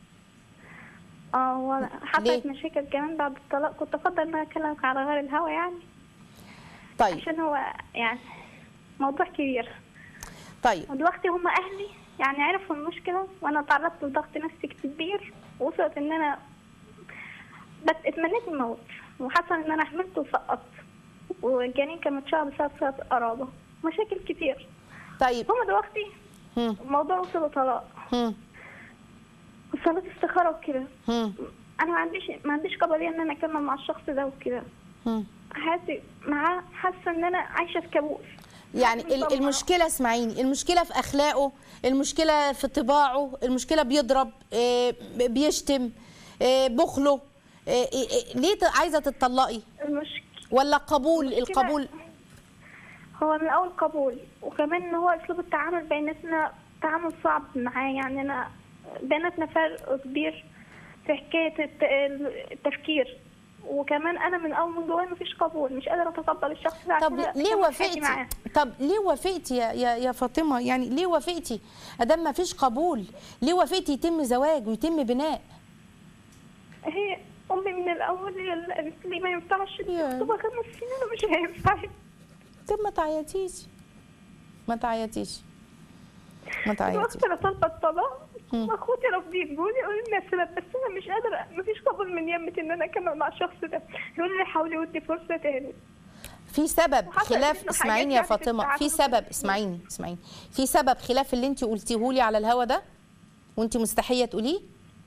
اه وانا حصلت ليه؟ مشاكل كمان بعد الطلاق كنت افضل ان انا اكلمك على غير الهوا يعني طيب عشان هو يعني موضوع كبير طيب ودلوقتي هم اهلي يعني عرفوا المشكله وانا تعرضت لضغط نفسي كبير وصلت ان انا بس اتمنيت الموت وحصل ان انا حملت وسقطت والجنين كان متشعب بسبب صلة قرابة مشاكل كتير طيب هما دلوقتي هم الموضوع وصل لطلاق هم وصلت استخارة وكده هم انا ما عنديش ما عنديش قابلية ان انا اكمل مع الشخص ده وكده هم حياتي معاه حاسة ان انا عايشة في كابوس يعني ال- المشكله اسمعيني المشكله في اخلاقه المشكله في طباعه المشكله بيضرب آه، بيشتم آه، بخله آه، آه، آه، ليه ت- عايزه تتطلقي المشكلة ولا قبول المشكلة القبول هو من الاول قبول وكمان ان هو اسلوب التعامل بيناتنا تعامل صعب معاه يعني انا بيناتنا فرق كبير في حكايه الت- التفكير وكمان انا من اول من جوايا مفيش قبول مش قادره اتقبل الشخص ده طب عشان ليه أكمل حياتي وافقتي معاه. طب ليه وافقتي يا يا يا فاطمه يعني ليه وافقتي ادام ما فيش قبول ليه وافقتي يتم زواج ويتم بناء هي امي من الاول هي اللي قالت لي ما ينفعش يا. تبقى خمس سنين ومش هينفع طب ما تعيطيش ما تعيطيش ما تعيطيش وقت انا طالبه الطلاق مم. واخواتي رافضين بيقولوا لي قولي لنا السبب بس انا مش قادره مفيش قبول من يمة ان انا اكمل مع الشخص ده يقول لي حاولي ودي فرصه تاني في سبب وحصلت خلاف منه اسمعيني حاجات يا يعني في فاطمه في التعامل سبب اسمعيني اسمعيني في سبب خلاف اللي انت قلتيه لي على الهوا ده وانت مستحيه تقوليه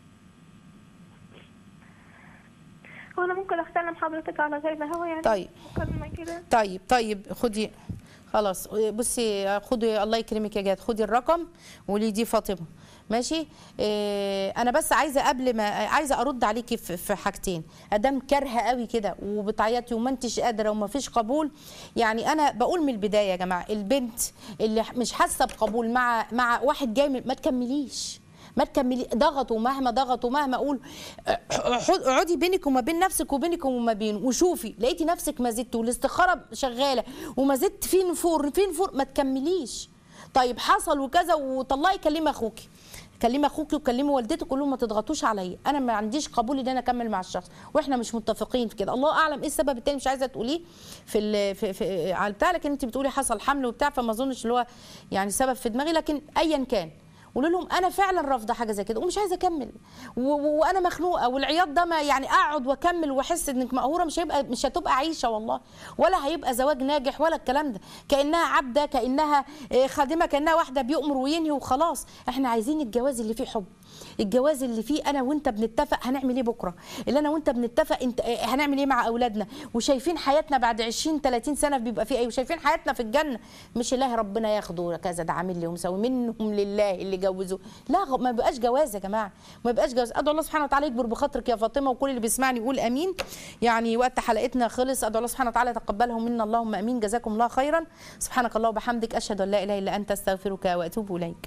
هو انا ممكن اختلم حضرتك على غير الهوا يعني طيب. مكالمه كده طيب طيب خدي خلاص بصي خدي الله يكرمك يا جاد خدي الرقم وقولي دي فاطمه ماشي إيه انا بس عايزه قبل ما عايزه ارد عليكي في في حاجتين ادام كارهه قوي كده وبتعيطي وما انتش قادره وما فيش قبول يعني انا بقول من البدايه يا جماعه البنت اللي مش حاسه بقبول مع مع واحد جاي من- ما تكمليش ما تكملي ضغطوا مهما ضغطوا مهما اقول اقعد- اقعدي بينك وما بين نفسك وبينك وما بينه وشوفي لقيتي نفسك ما زدت والاستخاره شغاله وما زدت في نفور في نفور ما تكمليش طيب حصل وكذا وطلعي كلمي اخوكي كلمي اخوكي وكلمي والدتك قول لهم ما تضغطوش عليا انا ما عنديش قبول ان انا اكمل مع الشخص واحنا مش متفقين في كده الله اعلم ايه السبب التاني مش عايزه تقوليه في ال في, في على بتاع لكن انت بتقولي حصل حمل وبتاع فما اظنش اللي هو يعني سبب في دماغي لكن ايا كان قولوا لهم انا فعلا رافضه حاجه زي كده ومش عايزه اكمل و- و- وانا مخنوقه والعياط ده ما يعني اقعد واكمل واحس انك مقهوره مش هيبقى مش هتبقى عيشه والله ولا هيبقى زواج ناجح ولا الكلام ده كانها عبده كانها آه، خادمه كانها واحده بيؤمر وينهي وخلاص احنا عايزين الجواز اللي فيه حب الجواز اللي فيه انا وانت بنتفق هنعمل ايه بكره اللي انا وانت بنتفق انت آه، هنعمل ايه مع اولادنا وشايفين حياتنا بعد 20 30 سنه بيبقى فيه ايه وشايفين حياتنا في الجنه مش الله ربنا ياخده كذا ده عامل لي ومسوي منهم لله اللي جوزوه لا غ- ما بقاش جواز يا جماعه ما بقاش جواز ادعو الله سبحانه وتعالى يكبر بخاطرك يا فاطمه وكل اللي بيسمعني يقول امين يعني وقت حلقتنا خلص ادعو الله سبحانه وتعالى يتقبله منا اللهم امين جزاكم الله خيرا سبحانك الله وبحمدك اشهد ان لا اله الا انت استغفرك واتوب اليك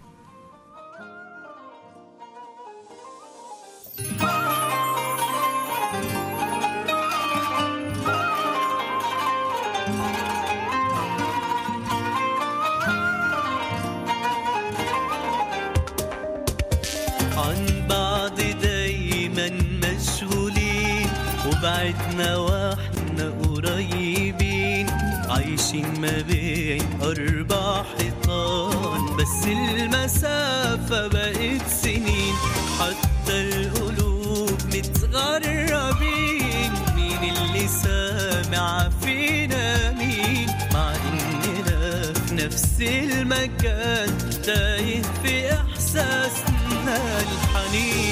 عن بعض دايما مشغولين وبعدنا واحنا قريبين عايشين ما بين أربع حيطان بس المسافة بقت سنين حتى القلوب متغربين مين اللي سامع فينا مين مع إننا في نفس المكان تايه في إحساسنا الحنين